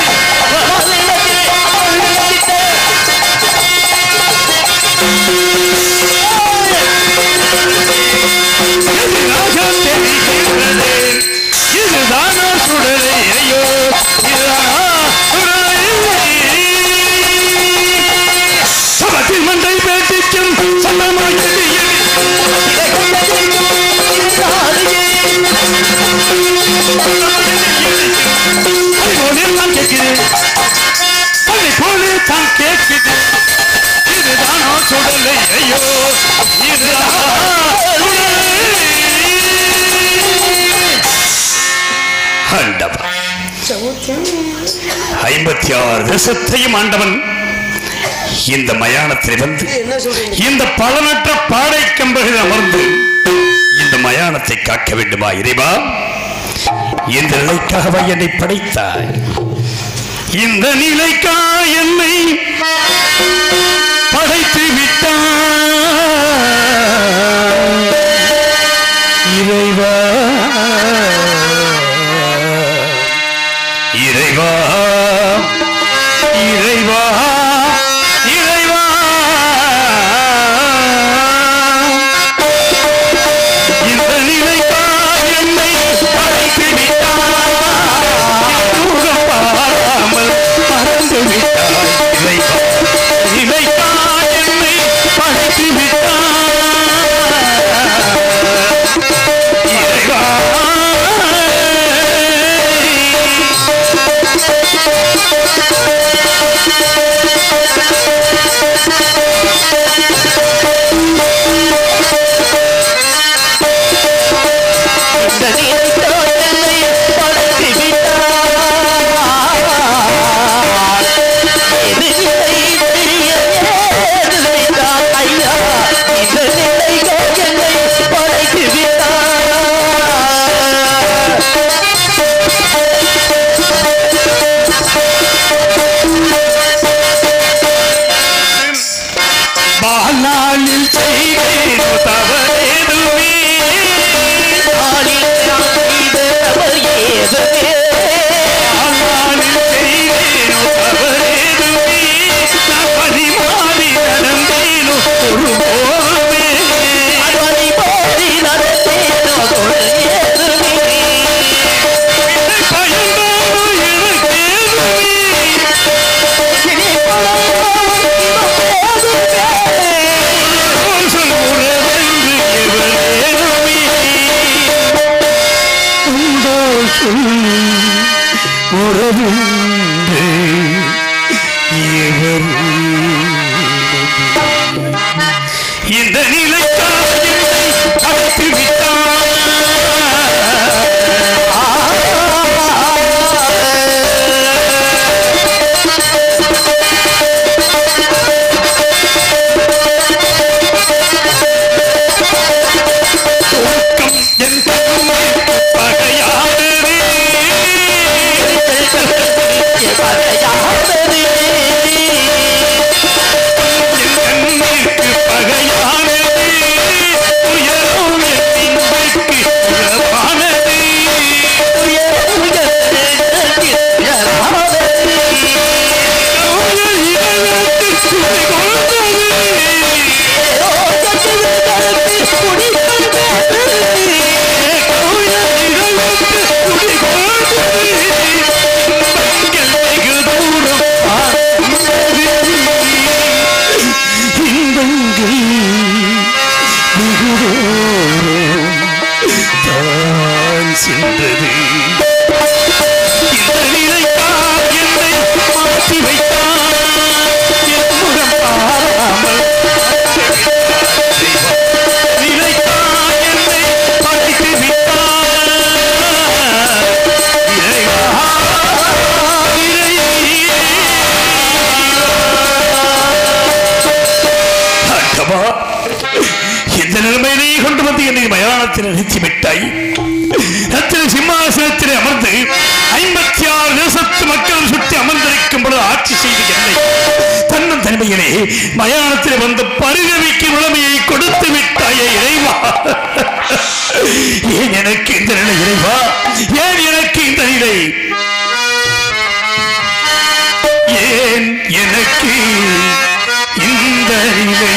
எதிராக தெரிகின்றது இதுதானா சுடலை ஐயோ இதுதானா சுடலை சபத்தில் மண்டை பேட்டிக்கும் சந்தமாய் நான் கேட்கிறேன் அதை போல தான் கேட்குது இதுதானா சுடலை ஐயோ இதுதானா சுடலை ஆண்டவா ஐம்பத்தி ஆறு தேசத்தையும் ஆண்டவன் இந்த மயானத்தில் வந்து இந்த பலனற்ற பாடை கம்பர்கள் அமர்ந்து இந்த மயானத்தை காக்க வேண்டுமா இறைவா இந்த நிலைக்காகவா என்னை படைத்தாய் இந்த நிலைக்கா என்னை படைத்து விட்டாய் இறைவா இறைவா இறைவா இறைவா நாளில் செய்தேனோ தவறேதுமே நாளில் நான் செய்த தவறு ஏதுமே நாளில் செய்தேனோ தவறேதுமே நான் பதிமாறி நடந்தேனோ ஒரு போதுமே அருளை போதி நடந்தேனோ தொழில் ஏதுமே பயந்தாரோ எனக்கு ஏதுமே இனி பலவும் இன்பம் சொல் உறவென்று எவரேனுமே உண்டோ சொல் உறவென்று எவரேனுமே இந்த நிலைக்காக என்னை அழைத்து விட்டார் துக்கம் என் கண்ணுக்கு பகையானதே. என் கண்ணிற்கு பகையானதே. உயரும் என் திண்மைக்கு உறவானதே. உயர் இதயத்தில் துணை கொண்டதே. உயர் இதயத்தில் துணை கொண்டதே. இன்பங்கள் வெகு தூரம் பார்த்ததே. இன்பங்கள் வெகு தூரம் தான் சென்றது இந்த நிலைக்காக என்னை மாற்றி வைத்தார் என் முகம் பாராமல் நிலைக்காக என்னை படைத்து விட்டார் இறைவா, இறைவா. அட்டமா இந்த நிலைமையிலேயே கொண்டு வந்து என்னை மயானத்தில் நிறுத்தி விட்டாய் ரத்தின சிம்மாசனத்தில் அமர்ந்து ஐம்பத்தி ஆறு தேசத்து மக்கள் சுற்றி அமர்ந்திருக்கும் பொழுது ஆட்சி செய்து என்னை தன்னன் தனிமையிலே மயானத்தில் வந்து பரிதவிக்கும் நிலைமையை கொடுத்து விட்டாயே இறைவா ஏன் எனக்கு இந்த நிலை இறைவா ஏன் எனக்கு இந்த நிலை ஏன் எனக்கு இந்த நிலை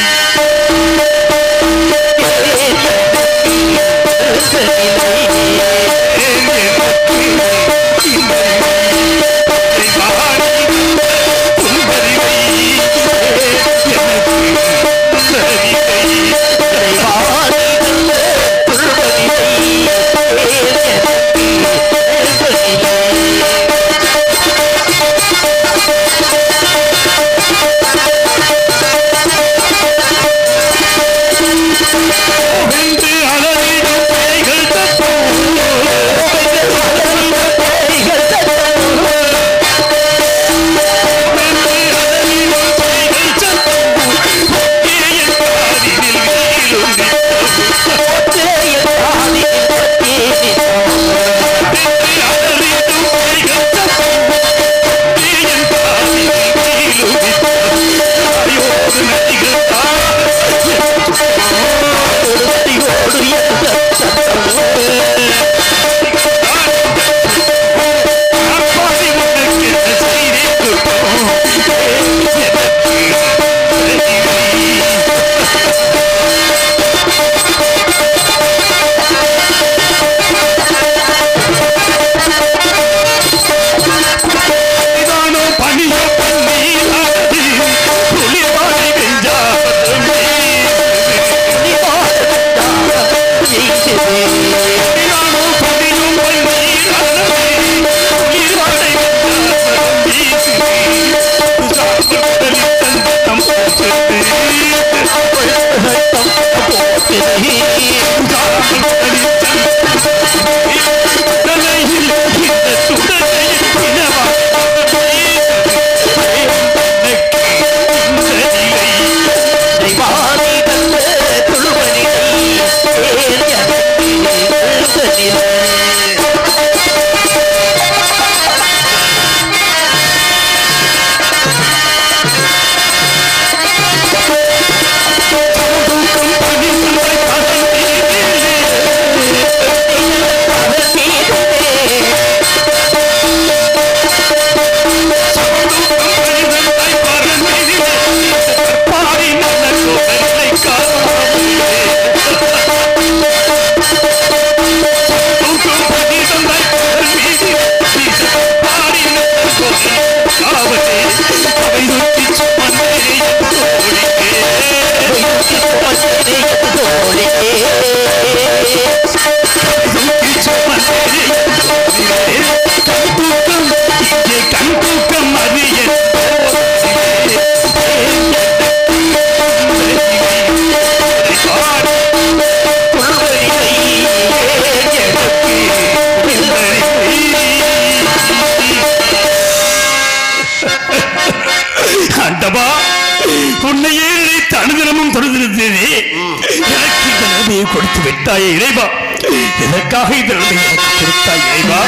ஏன் எனக்கு இந்த நிலை? இறைவா, உந்த நிலை. ஏன் எனக்கு இந்த நிலை? வென்று அலறிடும் பேய்கள் தப்போம். வென்று அலறிடும் பேய்கள் சத்தம். ஏன் காதினில் வெயிலும் வென்று அலறிடும் பேய்கள் சத்தம். ஏன் காதினில் வெயிலும் தாயோடு நதிகள் தான் கண் தூக்கம் அறிய ஆண்டவா உன்னையே நினைத்து அனுதினமும் தொழுதிருந்தேனே எனக்கு இந்த நிலைமையை கொடுத்து விட்டாயே இறைவா எதற்காக இந்த நிலைமையை எனக்கு கொடுத்தாய் இறைவா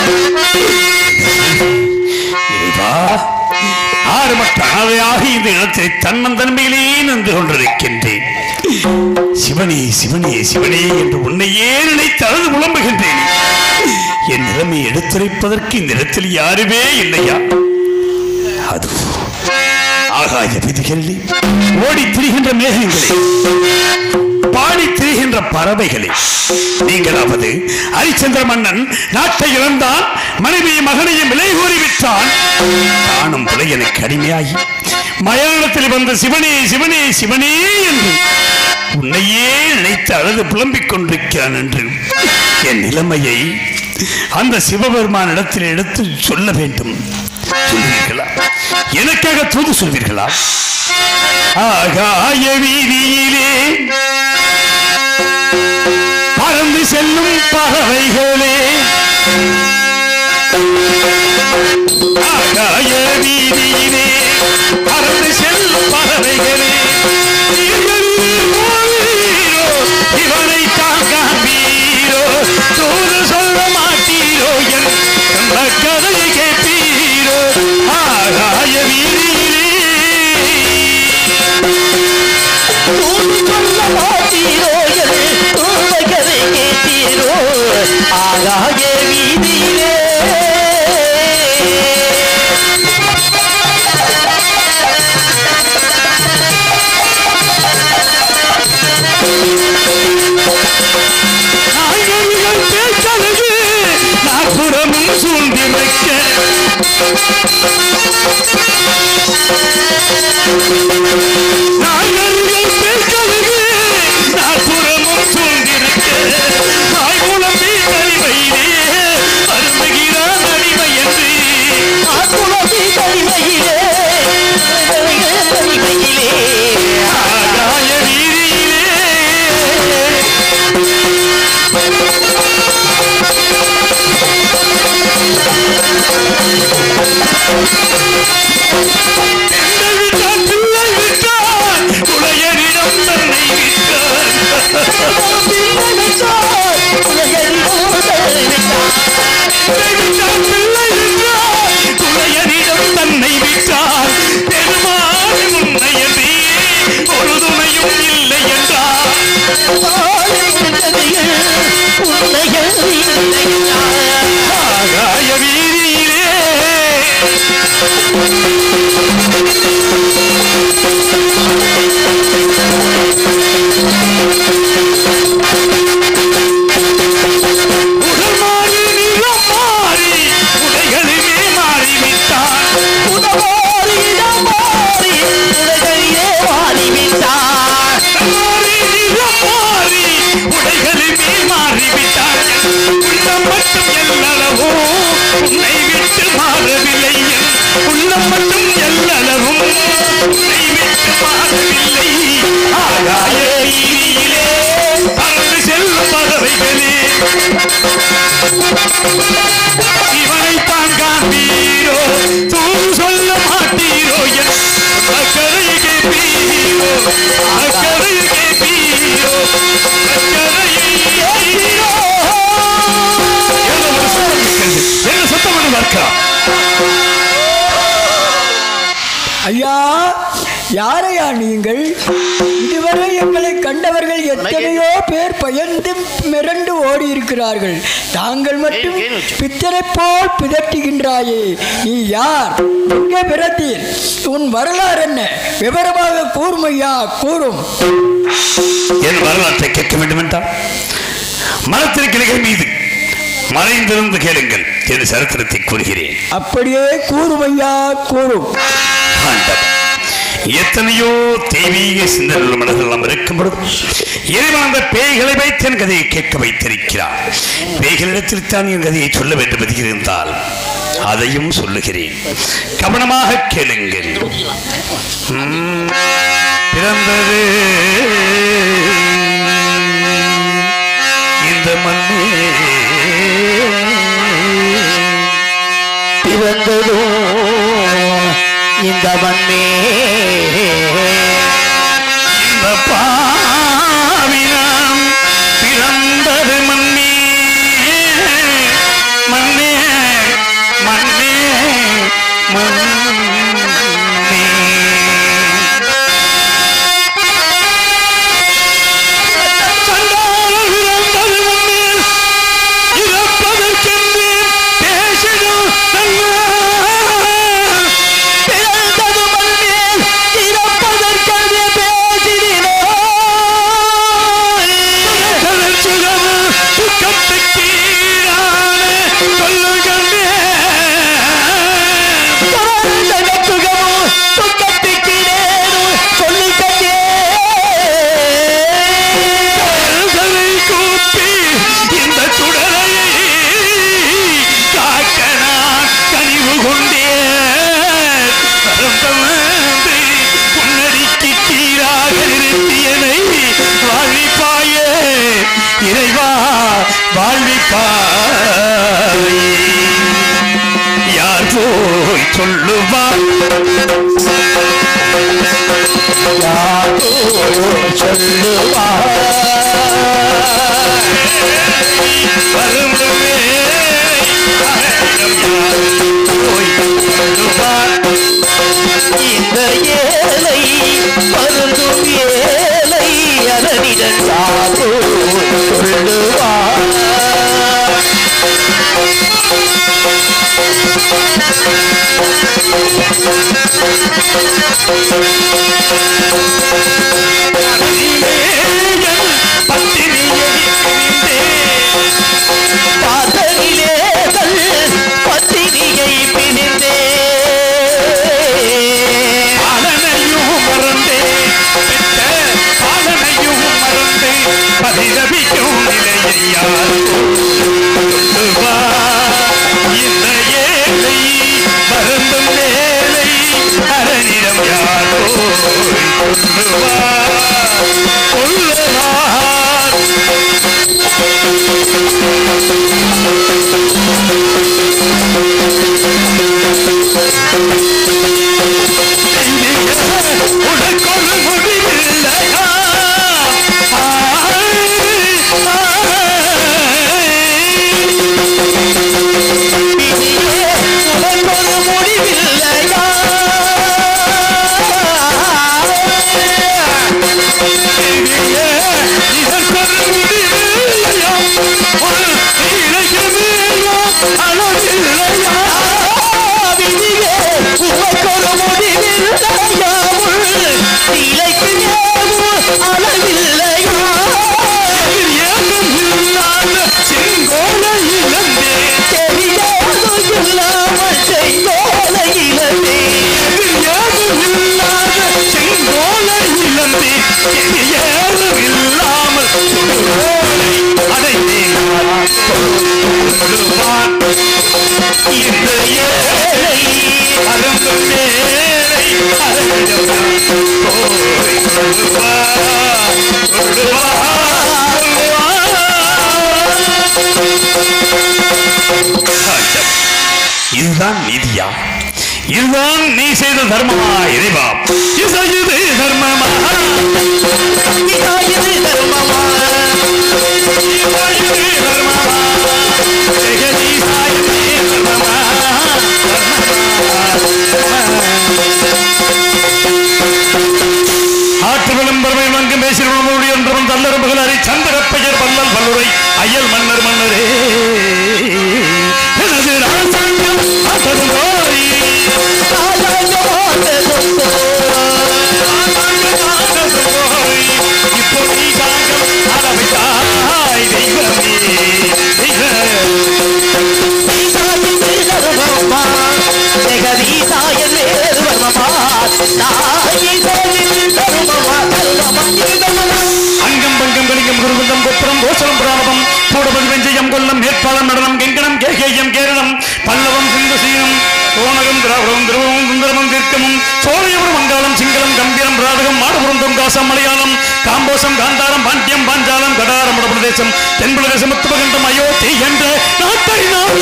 இறைவா ஆறுமற்ற அனாதையாக இந்த இடத்தை தன்னந்தன்மையிலே நின்று கொண்டிருக்கின்றேன் சிவனே சிவனே சிவனே என்று உன்னையே நினைத்து அழுது புலம்புகின்றேன் என் நிலைமையை எடுத்துரைப்பதற்கு இந்த இடத்தில் யாருமே இல்லையா அது ஆகாய விதிகளில் ஓடி திரிகின்ற மேகங்களே பாடி திரிகின்ற பறவைகளே நீங்களாவது ஹரிச்சந்திர மன்னன் நாட்டை இழந்தான் மனைவியும் மகனையும் விலை கூறி விட்டான் தானும் புலையனுக்கு அடிமையாகி மயானத்தில் வந்த சிவனே சிவனே சிவனே என்று உன்னையே நினைத்து அழுது புலம்பிக் கொண்டிருக்கிறான் என்று என் நிலைமையை அந்த சிவபெருமான் இடத்தில் எடுத்து சொல்ல வேண்டும் சொல்வீர்களா எனக்காக தூது சொல்வீர்களா ஆகாய வீதியிலே பறந்து செல்லும் பறவைகளே ஆகாய வீதியிலே பறந்து செல்லும் பறவைகளே நீங்கள் போவீரோ, இவனை காண்பீரோ தூது சொல்ல மாட்டீரோ என் சொந்த கதையை கேட்பீரோ ஆகாய வீதியிலே ஆகாய வீதியிலே நாய்கள் பேச்சழகு நாற்புறமும் சூழ்ந்திருக்க நாய்கள் பேச்சழகு நாற்புறமும் சூழ்ந்திருக்க நாய் குழம்பி தனிமையிலே அருந்துகிறான் அடிமை என்று ஆக்குலதி தனிமையிலே தனிமையிலே ஆகாய வீதியிலே விட்டான் பிள்ளை விட்டான் குளையரிடம் தன்னை விட்டான் விட்டான் பிள்ளை விட்டான் குளையரிடம் தன்னை விட்டான் பெருமாள் முன்னையதே ஒரு துணையும் இல்லை என்றார் ஆகாய வீதியிலே உடல் மாறி நிறம் மாறி உடைகளுமே மாறிவிட்டான் மாறி நிறம் மாறி உடைகளுமே மாறிவிட்டான் உள்ளம் மட்டும் எல்லளவோ உன்னை விட்டு மாறவில்லை என் உள்ளம் மட்டும் எல்லளவும் உன்னை விட்டு மாறவில்லை ஆகாய வீதியிலே பறந்து செல்லும் பறவைகளே இவனைத்தான் காண்பீரோ தூது சொல்ல மாட்டீரோ என் அக்கறையை கேட்பீரோ அக்கறையை கேட்பீரோ அக்கறையை கேட்பீரோ ஏதோ ஒரு சத்தம் இருக்கிறது. என்ன சத்தம் என்று பார்க்கலாம் ஐயா யாரையா நீங்கள் இதுவரை எங்களை கண்டவர்கள் எத்தனையோ பேர் பயந்து மிரண்டு ஓடி இருக்கிறார்கள் தாங்கள் மட்டும் பித்தரை போல் பிதற்றுகின்றாயே நீ யார் எங்கே பிறந்தீர் உன் வரலாறு என்ன விவரமாக கூறுமையா கூறும் என் வரலாற்றை கேட்க வேண்டும் என்றால் மரத்திற்கிளைகள் மீது மறைந்திருந்து கேளுங்கள் என்று சரித்திரத்தை கூறுகிறேன் அப்படியே கூறுமையா கூறும் ஆண்டவன் எத்தனையோ தெய்வீக சிந்தனைகள் மனதில் நாம் இருக்கும் பொழுது இறைவன் அந்த பேய்களை வைத்து என் கதையை கேட்க வைத்திருக்கிறார் பேய்களிடத்தில் தான் என் கதையை சொல்ல வேண்டும் என்று இருந்தால் அதையும் சொல்லுகிறேன் கவனமாக கேளுங்கள் உம், பிறந்தது இந்த மண்ணே பிறந்ததோ இந்த மண்ணே இந்த பாவினம் பிறந்தது மண்ணே மண்ணே மண்ணே மண்ணே சண்டாளர் பிறந்தது மண்ணில் இறப்பதற்கென்று பேசிடும் நன்னார். பிறந்தது மண்ணில் இறப்பதற்கென்று பேசினோ கடல் சுகமு துக்கத்துக்கு ஈடான சொல்லுகண்டே. சுகமோ துக்கத்துக்கிறேனோ சொல்லிக்கண்டே கருதலை கூப்பி இந்த சுடலையை காக்க நான் கனிவு கொண்டேன். பரந்தமர்ந்து உன்னடிக்கு கீழாக நிறுத்தியனை வாழ்விப்பாயே இறைவா வாழ்விப்பாயே யார் போய் சொல்லுவார் வரும்பவே போய் சொல்லுவார் இந்த ஏழை பருந்தும் ஏழை அதனிடம் யாரோ சொல்லுவார் பாதனிலேதல் பத்தினியை பிணிந்தே உனக்கொரு முடிவில்லையா பிணியே உனக்கொரு முடிவில்லையா பிணியே உனக்கொரு முடிவில்லையா உள் இலைக்கு ஏவும் அளவில்லையா தெரியாதோ இல்லாமல் செங்கோலையிலே இதுதான் நீதியா இதுதான் நீ செய்த தர்மமா இறைவா இது இது தர்மமா இது தர்மமா இது இது தர்மமா ஜெகதீசா இது தர்மமா ஆற்று விளம்பரமை வங்கு பேசினோடு என்றும் தல்லறும்புகள் அறி சந்திர பெயர் பல்லல் பல்லுரை அயல் மன்னர் மன்னரே எனது ராசாங்கம் ஆற்றலும் கோரி இப்போ நீ காங்கம் அளவைத்தாய் தெய்வமே தெய்வமே ஜெகதீசாய மேல் வர்மமா நாயே கோலிங்கம் குருகுந்தம் கோப்புரம் கோசலம் பிராணவம் கூடபதி வெஞ்சயம் கொல்லம் மேற்பாலம் நடனம் கெங்கனம் கேகேயம் கேரளம் பல்லவம் சிந்து சீனம் சோனகம் திராவிடம் திருவம் சுந்தரமும் தீர்க்கமும் சோழையபுரம் மங்காளம் சிங்களம் கம்பீரம் ராடகம் மாடபுரம் தொங்காசம் மலையாளம் காம்போசம் காந்தாரம் பாண்டியம் பாஞ்சாலம் கடாரம் வடபிரதேசம் தென்பிரதேசம் முத்துபகண்டம் அயோத்தி என்ற நாட்டை நாம்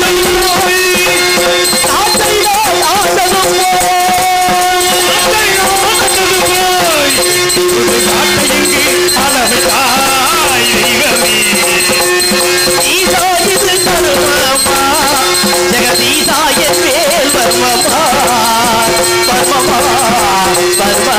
நாட்டை நாம் ஆண்டதும் நாட்டை நாம் ஆண்டதும் போய் ஒரு நாட்டை எங்கே அளவு தாய் தெய்வமே ஈசாயிது தருமமா ஜெகதீசாயன் வேல் வர்மமா வர்மமா வர்ம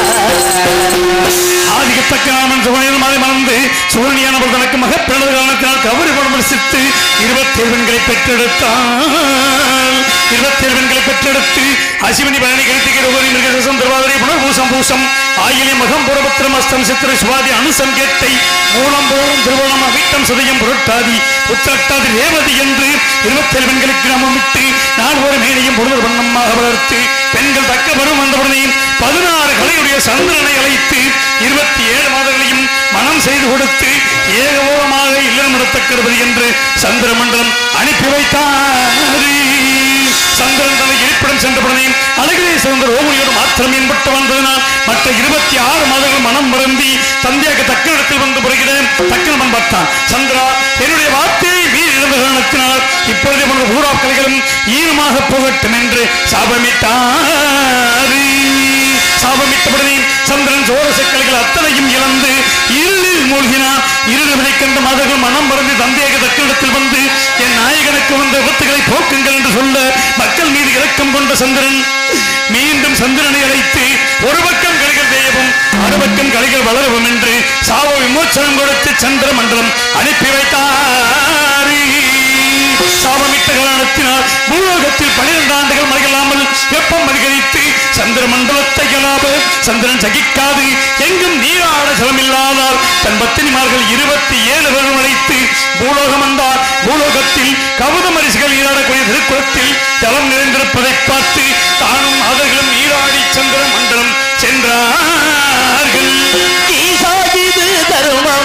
ஆதிக்கத்தக்காமன் சுவனையில் மாறி மறந்து சூழ்நியானவர் தனக்கு மகப்பிறந்த காரணத்தினால் கவரி பரமரிசித்து இருபத்தேழு பெண்களை பெற்றெடுத்தால் இருபத்தேழு பெண்களை பெற்றெடுத்து அசிவனி பழனி கருத்திகர் உபரி மிருகசம் திருவாதிரை புனர்பூசம் பூசம் ஆயிலே மகம் புறபத்திரம் அஸ்தம் சித்திரை சுவாதி அனுசம் கேட்டை மூலம் போரும் திருவோணம் அவிட்டம் சதயம் புரட்டாதி உத்திரட்டாதி ரேவதி என்று இருபத்தேழு பெண்களுக்கு நாமமிட்டு நான் ஒரு மேடையும் பொருள் வண்ணமாக வளர்த்து பெண்கள் தக்க வரும் வந்தவுடனே பதினாறு கலையுடைய சந்திரனை அழைத்து இருபத்தி ஏழு மாதங்களையும் மனம் செய்து கொடுத்து ஏகபோகமாக இல்லம் நடத்தக்கிறது என்று சந்திர மண்டலம் அனுப்பி வைத்தார் சந்திரன் தனது இருப்பிடம் சென்றவுடனே அழகிலே சிறந்த ரோகிணியோடு மாத்திரம் மேம்பட்டு வந்ததினால் மற்ற இருபத்தி ஆறு மாதங்கள் மனம் மறந்தி தந்தையாக தக்க இடத்தில் வந்து புரிகிற தக்கனமன் பார்த்தான் சந்திரா என்னுடைய வார்த்தையை மீறி இருந்த காரணத்தினால் இப்பொழுது உனது ஊரா கலைகளும் ஈரமாக போகட்டும் என்று சாபமிட்டார் சாபமிட்டபடி சந்திரன் சோரசக்கலைகள் அத்தனையும் இழந்து இருளில் மூழ்கினான் இருள் விதை கண்ட மாதர்கள் மனம் மறந்து தந்தையாக தக்களிடத்தில் வந்து என் நாயகனுக்கு வந்த விபத்துகளை போக்குங்கள் என்று சொல்ல மக்கள் மீது இரக்கம் கொண்ட சந்திரன் மீண்டும் சந்திரனை அழைத்து ஒரு பக்கம் கலைகள் தேயவும் மறுபக்கம் கலைகள் வளரவும் என்று சாப விமோச்சனம் கொடுத்து சந்திர மண்டலம் அனுப்பி வைத்தார் சாபமிட்ட காரணத்தினால் பூலோகத்தில் பனிரெண்டு ஆண்டுகள் மறையலாமல் வெப்பம் அதிகரித்து சந்திர மண்டலத்தை இயலாது சந்திரன் சகிக்காது எங்கும் நீராட ஜலமில்லாதால் தன் பத்தினிமார்கள் இருபத்தி ஏழு பேரும் அழைத்து பூலோகம் வந்தார் பூலோகத்தில் கவுத மரிசிகள் நீராடக்கூடிய திருக்குளத்தில் ஜலம் நிறைந்திருப்பதை பார்த்து தானும் அவர்களும் நீராடி சந்திர மண்டலம் சென்றார்கள் ஈசாயிது தருமமா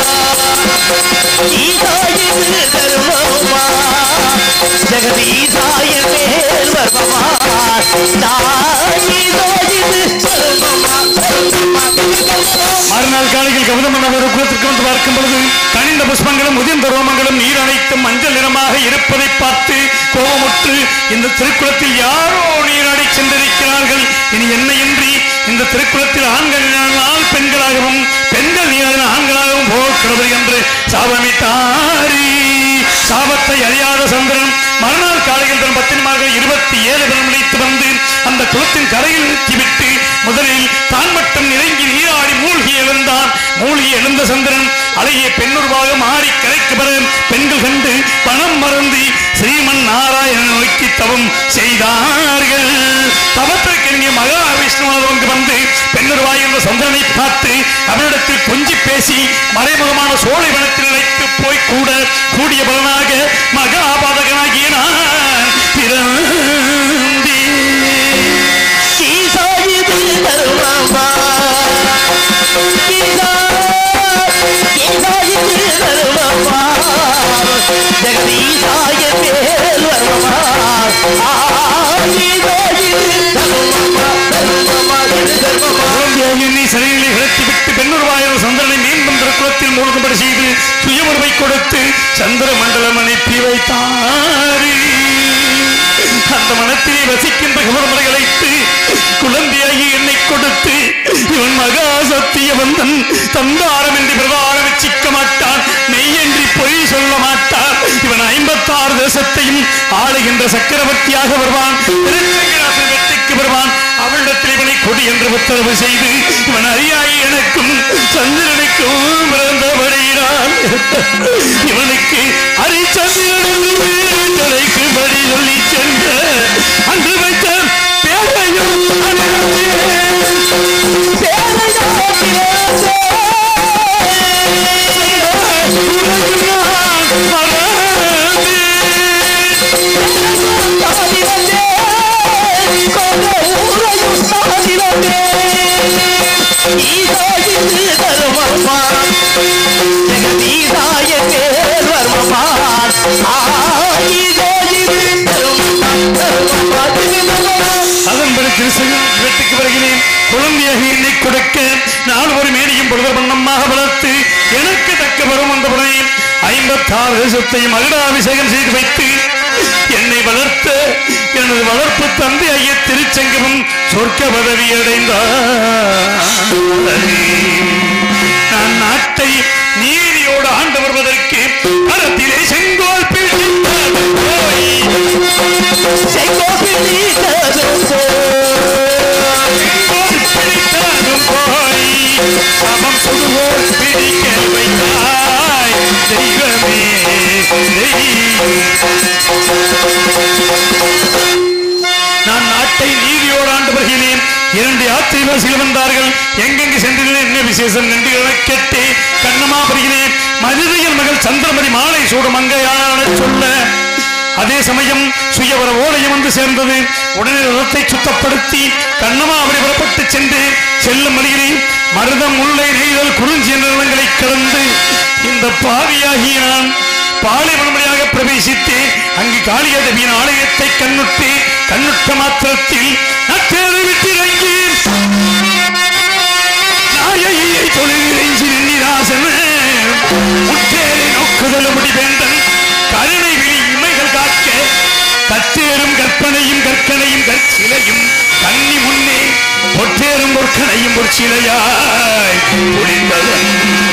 ஈசாயிது தருமமா ஜெகதீசாயன் வேல் வர்மமா ஈசாயிது தருமமா மறுநாள் காலையில் கவுதமன் ஒரு குலத்திற்கு வந்து பார்க்கும் பொழுது கனிந்த புஷ்பங்களும் முதிர்ந்த ரோமங்களும் நீர் அனைத்தும் மஞ்சள் நிறமாக இருப்பதை பார்த்து கோபமுற்று இந்த திருக்குளத்தில் யாரோ நீராடி சென்றிருக்கிறார்கள் இனி என்னையின்றி இந்த திருக்குளத்தில் ஆண்கள் நீராடினால் பெண்களாகவும் பெண்கள் நீராடினால் ஆண்களாகவும் போகிறது என்று சாபமிட்டாரி சாபத்தை அறியாத சந்திரன் மறுநாள் காலையில் தன் பத்தினிமார்கள் இருபத்தி ஏழு பேரும் அழைத்து வந்து அந்த குளத்தின் கரையில் நிறுத்திவிட்டு முதலில் தான் மட்டும் இறங்கி நீராடி மூழ்கி எழுந்தான் மூழ்கி எழுந்த சந்திரன் அழகிய பெண்ணுருவாக மாறி கரைக்கு பெற பெண்கள் கண்டு பணம் மறந்து ஸ்ரீமன் நாராயணன் நோக்கி தவம் செய்தார்கள் தவத்திற்கு இறங்கிய மகாவிஷ்ணுவானவங்க வந்து பெண்ணுருவாய் என்ற சந்திரனை பார்த்து அவனிடத்தில் கொஞ்சி பேசி மறைமுகமான சோலை வனத்தில் நிலைத்து போய் கூட கூடிய பலனாக மகாபாதகனாகிய நான் பிறந்தேன் ஈசாயிது தருமமா ஈசாயிது தருமமா ஜெகதீசாயன் வேல் வர்மமா ஈசாயிது தருமமா தருமமா இது தர்மமா என்னை சிறையிலே விரட்டிவிட்டு பெண்ணுருவாயர் சந்திரனை மீண்டும் திருக்குளத்தில் மூழ்கும்படி செய்து சுயமுறைவை கொடுத்து சந்திர மண்டலம் அனுப்பி வைத்தார் அந்த மனத்திலே வசிக்கின்ற கவர்மலை அழைத்து குழந்தையாகி என்னை கொடுத்து இவன் மகா சத்தியவந்தன் தந்தாரம் என்று பிரதாரம் வச்சிக்க மாட்டான் மெய்யன்றி பொய் சொல்ல மாட்டான் இவன் ஐம்பத்தாறு தேசத்தையும் ஆளுகின்ற சக்கரவர்த்தியாக வருவான் திருச்சங்கராசன் வெற்றிக்கு வருவான் அவளிடத்தில் இவனை கொடி என்று உத்தரவு செய்து இவன் அறியாய் எனக்கும் சந்திரனுக்கும் பிறந்தபடியினால் இவனுக்கு ஹரிச்சந்திரன் தலைக்கு படி சொல்லி சென்ற அன்று வைத்த பேரையும் ஈசாயிது தருமமா மகாரேசத்தையும் மகுடாபிஷேகம் செய்து வைத்து என்னை வளர்த்த எனது வளர்ப்பு தந்தை ஐய திருச்செங்கமும் சொர்க்க பதவி அடைந்தார் நான் நாட்டை நீதியோடு ஆண்டு வருவதற்கு கரத்திலே செங்கோல் பிடித்தது போய் செங்கோல் பிடித்ததும் போய் சமம் சுடுவோர் பிடிக்க வைத்தாய் தெய்வமே நான் நாட்டை நீதியோடு ஆண்டு வருகிறேன் இரண்டு யாத்திரிவாசிகள் வந்தார்கள் எங்கெங்கு சென்றீர்கள் என்ன விசேஷம் என்று எனக் கேட்டு கண்ணமா வருகிறேன் மனிதையன் மகள் சந்திரமதி மாலை சூடும் மங்கையான சொல்ல அதே சமயம் சுயவர ஓலையும் வந்து சேர்ந்தது உடனே ரதத்தை சுத்தப்படுத்தி கண்ணமாவரி புறப்பட்டு சென்று செல்லும் வழியிலே மருதம் முல்லை நெய்தல் குறிஞ்சி என்ற நிலங்களை கடந்து இந்த பாவியாகிய நான் பாலைவனமடியாக பிரவேசித்து அங்கு காளியதவியின் ஆலயத்தை கண்ணுட்டு கண்ணுட்ட மாத்திரத்தில் நட்டேறு விட்டிறங்கி நாயகியை தொழிலிறைஞ்சி நின்னிராசன் முட்டேரை நோக்குதல் முடிவேந்தன் கருணை விழி இமைகள் காக்க கத்தேறும் கற்பனையும் கற்கனையும் கற்சிலையும் கண்ணி முன்னே பொற்றேறும் பொற்கனையும் ஒரு சிலையாய் புரிந்ததன்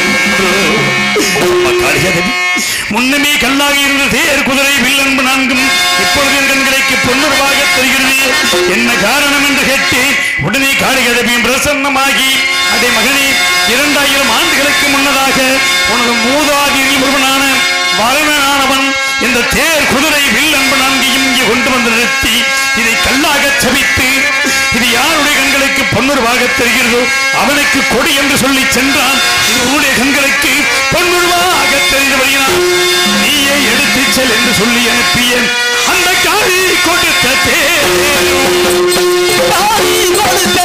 காளியதவி முன்னமே கல்லாக இருந்த தேர் குதிரை வில்லன்பு நான்கும் இப்பொழுது என் கண்களுக்கு பொன்னுருவாக தெரிகிறது என்ன காரணம் என்று கேட்டேன் உடனே காளிகதவியும் பிரசன்னமாகி அதே மகனே இரண்டாயிரம் ஆண்டுகளுக்கு முன்னதாக உனது மூதாதியில் ஒருவனான வரணனானவன் இந்த தேர் குதிரை வில்லன்பு நான்கையும் இங்கே கொண்டு வந்து நிறுத்தி இதை கல்லாக சபித்து இது யாருடைய கண்களுக்கு பொன்னுருவாக தெரிகிறதோ அவனுக்கு கொடி என்று சொல்லி சென்றான் இது உன்னுடைய கண்களுக்கு பொன்னுருவாக தெரிந்து வருகிறான் நீயே எடுத்துச் செல் என்று சொல்லி அனுப்பிய அந்த காளி கொடுத்த தேரும் காளி கொடுத்த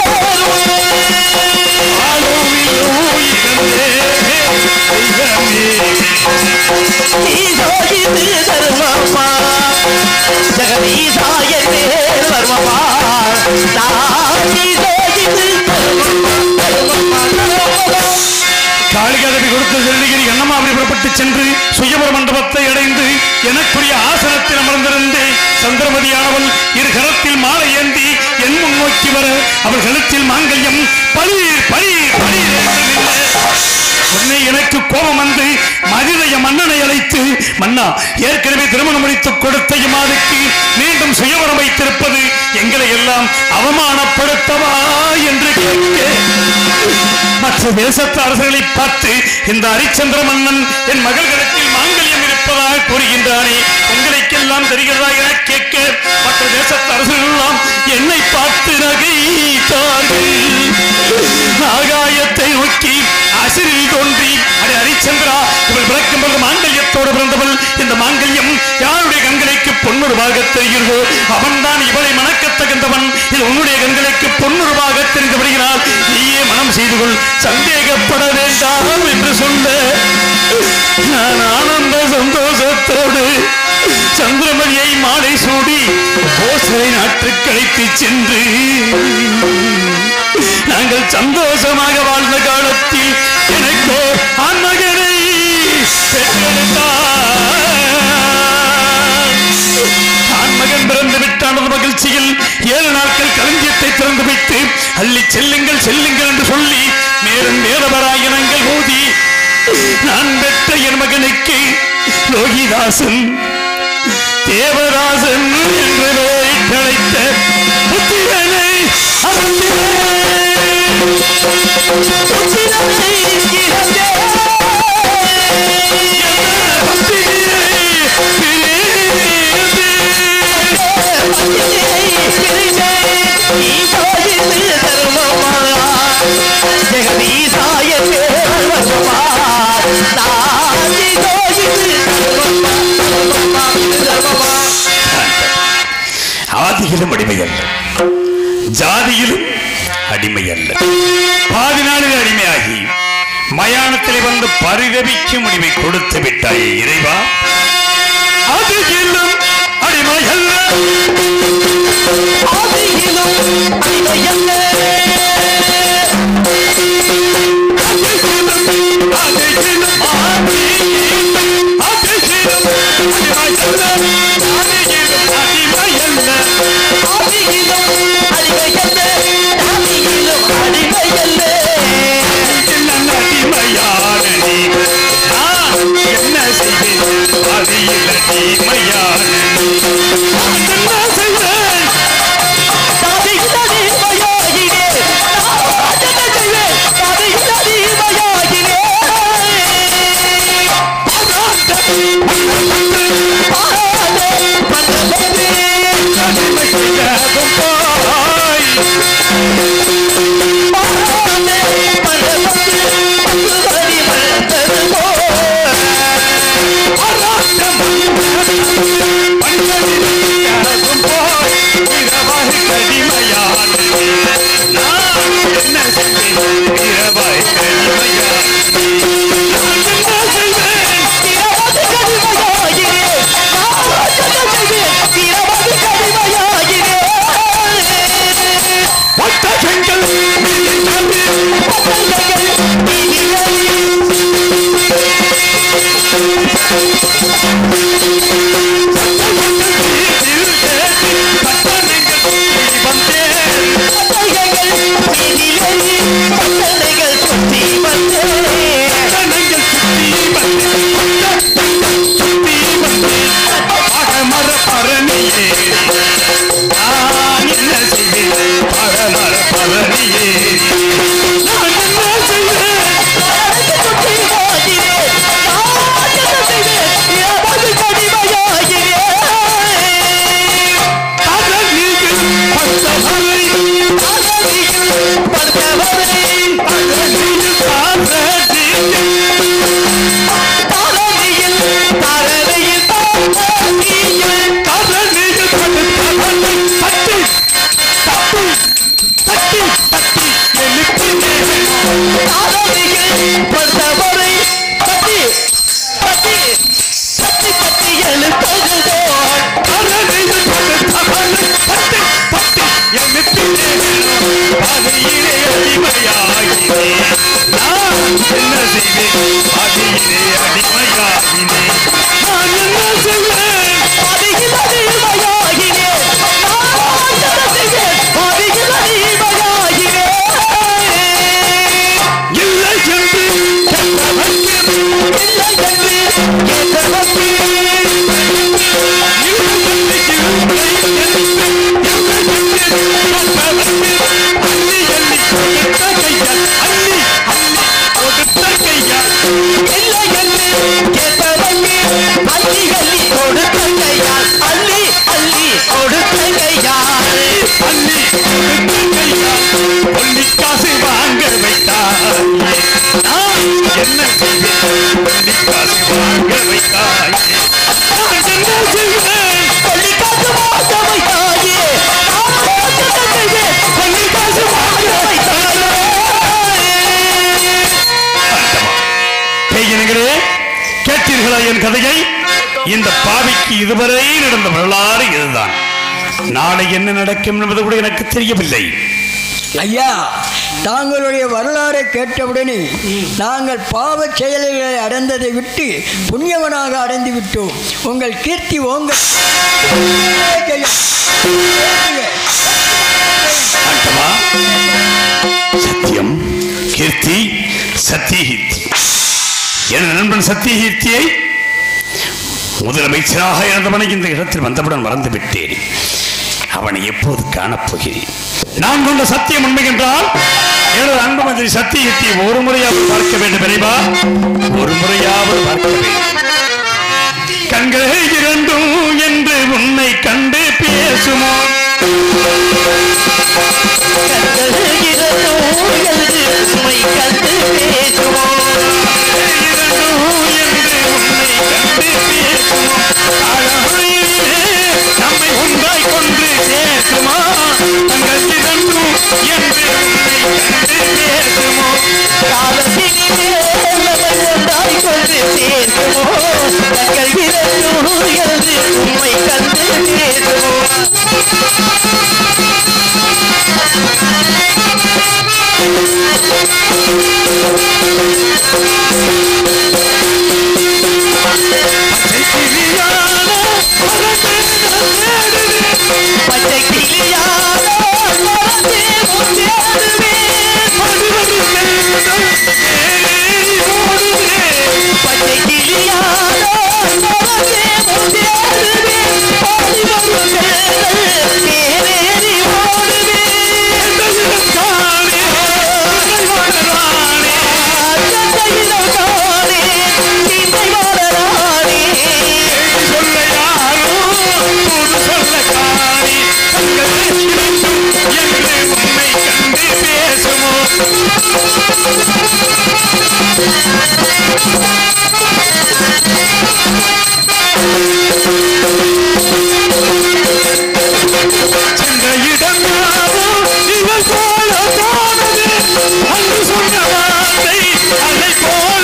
காளிகதவி கொடுத்த செல்லிகிரி எண்ணமாவரி புறப்பட்டு சென்று சுயபுர மண்டபத்தை அடைந்து எனக்குரிய ஆசனத்தில் அமர்ந்திருந்து சந்திரமதியானவள் இரு கரத்தில் மாலை ஏந்தி என் முன் நோக்கி வர அவள் கழுத்தில் மாங்கல்யம் பளீர் பளீர் பளீர் என்று நின்ற உடனே எனக்கு கோபம் வந்து மதிரைய மன்னனை அழைத்து மன்னா ஏற்கனவே திருமணம் முடித்து கொடுத்த இம்மாதுக்கு மீண்டும் சுயவரம் வைத்திருப்பது எங்களை எல்லாம் அவமானப்படுத்தவா என்று கேட்க மற்ற தேசத்து அரசர்களை பார்த்து இந்த ஹரிச்சந்திர மன்னன் என் மகள்களுக்கு மாங்கல்யம் இருப்பதாக கூறுகின்றானே உங்களுக்கெல்லாம் தெரிகிறதா என கேட்க மற்ற தேசத்து அரசர்கள் எல்லாம் என்னை பார்த்து நகைத்தார்கள் ஆகாயத்தை நோக்கி அசிரில் தோன்றி அடே ஹரிச்சந்திரா இவள் பிறக்கும் பொழுது மாங்கல்யத்தோடு பிறந்தவள் இந்த மாங்கல்யம் யாருடைய கண்களுக்கு பொன்னுருவாக தெரிகிறதோ அவன்தான் இவளை மணக்கத் தகுந்தவன் இது உன்னுடைய கண்களுக்கு பொன்னுருவாக தெரிந்து வருகிறாள் நீயே மனம் செய்து கொள் சந்தேகப்பட வேண்டாம் என்று சொல்ல நான் ஆனந்த சந்தோஷத்தோடு சந்திரமதியை மாலை சூடி ஓசை நாட்டுக்கு அழைத்து சென்று நாங்கள் சந்தோஷமாக வாழ்ந்த காலத்தில் எனக்கோ ஆண்மகனை பெற்றெடுத்தார் ஆண்மகன் பிறந்து விட்டானது மகிழ்ச்சியில் ஏழு நாட்கள் களஞ்சியத்தை திறந்து வைத்து அள்ளி செல்லுங்கள் செல்லுங்கள் என்று சொல்லி மேலும் மேலவராயனங்கள் மோதி நான் பெற்ற என் மகனுக்கு லோகிதாசன் தேவராசன் என்று பெயரைத் அழைத்த புத்திரனை ஆதியிலும் அடிமை அல்ல ஜாதியிலும் அடிமை அல்ல பாதி நாளில் அடிமையாகி மயானத்தில் வந்து பரிதவிக்கும் முடிவை கொடுத்து விட்டாயே இறைவா ஆதியிலும் அடிமை அல்ல ஆதியிலும் அடிமை அல்ல ஆதியிலும் ஆதியிலும் அடிமையான நான் என்ன செய்வேன் அடிமை செய்யாதும் பாய் பஞ்சமியாதும் போய் இரவாய் கடிமையான நான் என்ன செய்வேன் இரவாய் கடிமையான நான் என்ன செய்வேன் ஒட்டகங்கள் பகமர பரணியே நான் என்ன செய்வேன் பகமர பரணியே நான் என்ன செய்வேன் பரணியில் பத்தவரை பரணியில் பாரதியில் பரணியில் பத்தவரை தட்டி தட்டி தட்டி தட்டி எழுப்பினேன் பரணியில் பத்தவரை தட்டி தட்டி எழுப்பினேன் பாதையிலே அடிமையாகினேன் நான் என்ன செய்வேன் பாதையிலே அடிமையாகினேன் நான் என்ன செய்வேன் இல்லை என்று கெட்டவர்க்கு வாங்க வைத்தாய் நான் என்ன செய்வேன் காசு வாங்க வைத்தாய் நான் என்ன செய்வேன் பேயினங்களே கேட்டீர்களா என் கதையை இந்த பாவிக்கு இதுவரை நடந்த வரலாறு இதுதான் நாளை என்ன நடக்கும் என்பது கூட எனக்கு தெரியவில்லை ஐயா தாங்களுடைய வரலாறை கேட்டவுடனே நாங்கள் பாவச் செயல்களை அடைந்ததை விட்டு புண்ணியவனாக அடைந்து விட்டோம் உங்கள் கீர்த்தி ஓங்க ஆண்டவா, சத்தியம் கீர்த்தி சத்தியகீர்த்தி என் நண்பன் சத்தியகீர்த்தியை முதலமைச்சராக இருந்தவனை இந்த இடத்தில் வந்தவுடன் மறந்து விட்டேன் அவனை எப்போது காணப்போகிறேன் நான் கொண்ட சத்தியம் உண்மை என்றால் எனது அன்பு மந்திரி சத்தியகீர்த்தியை ஒரு முறையாவது பார்க்க வேண்டும் இறைவா ஒரு முறையாவது பார்க்க வேண்டும் கண்கள் இரண்டும் என்று உன்னை கண்டு பேசுமோ இரண்டும் என்று உன்னை கண்டு பேசுமோ அழகிலே நம்மை ஒன்றாய் கொன்று சேர்க்குமா கண்கள் இரண்டும் என்று உன்னை கண்டு பேசுமோ உண்மை கண்டு பேசுவோம் பச்சை கிளியான பச்சை கிளியாக மறந்தே முன்னேறுவேன். பச்சை கிளியாக மறந்தே முன்னேறுவேன். சென்ற இடமாவும் இவள் போல தோணுது அங்கு சொன்ன வார்த்தை அதை போல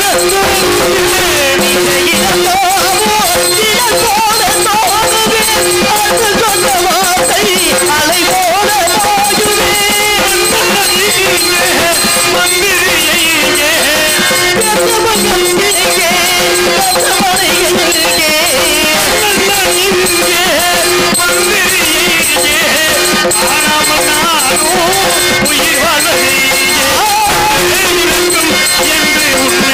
உயிர் வாழ்வதே என்று உன்னை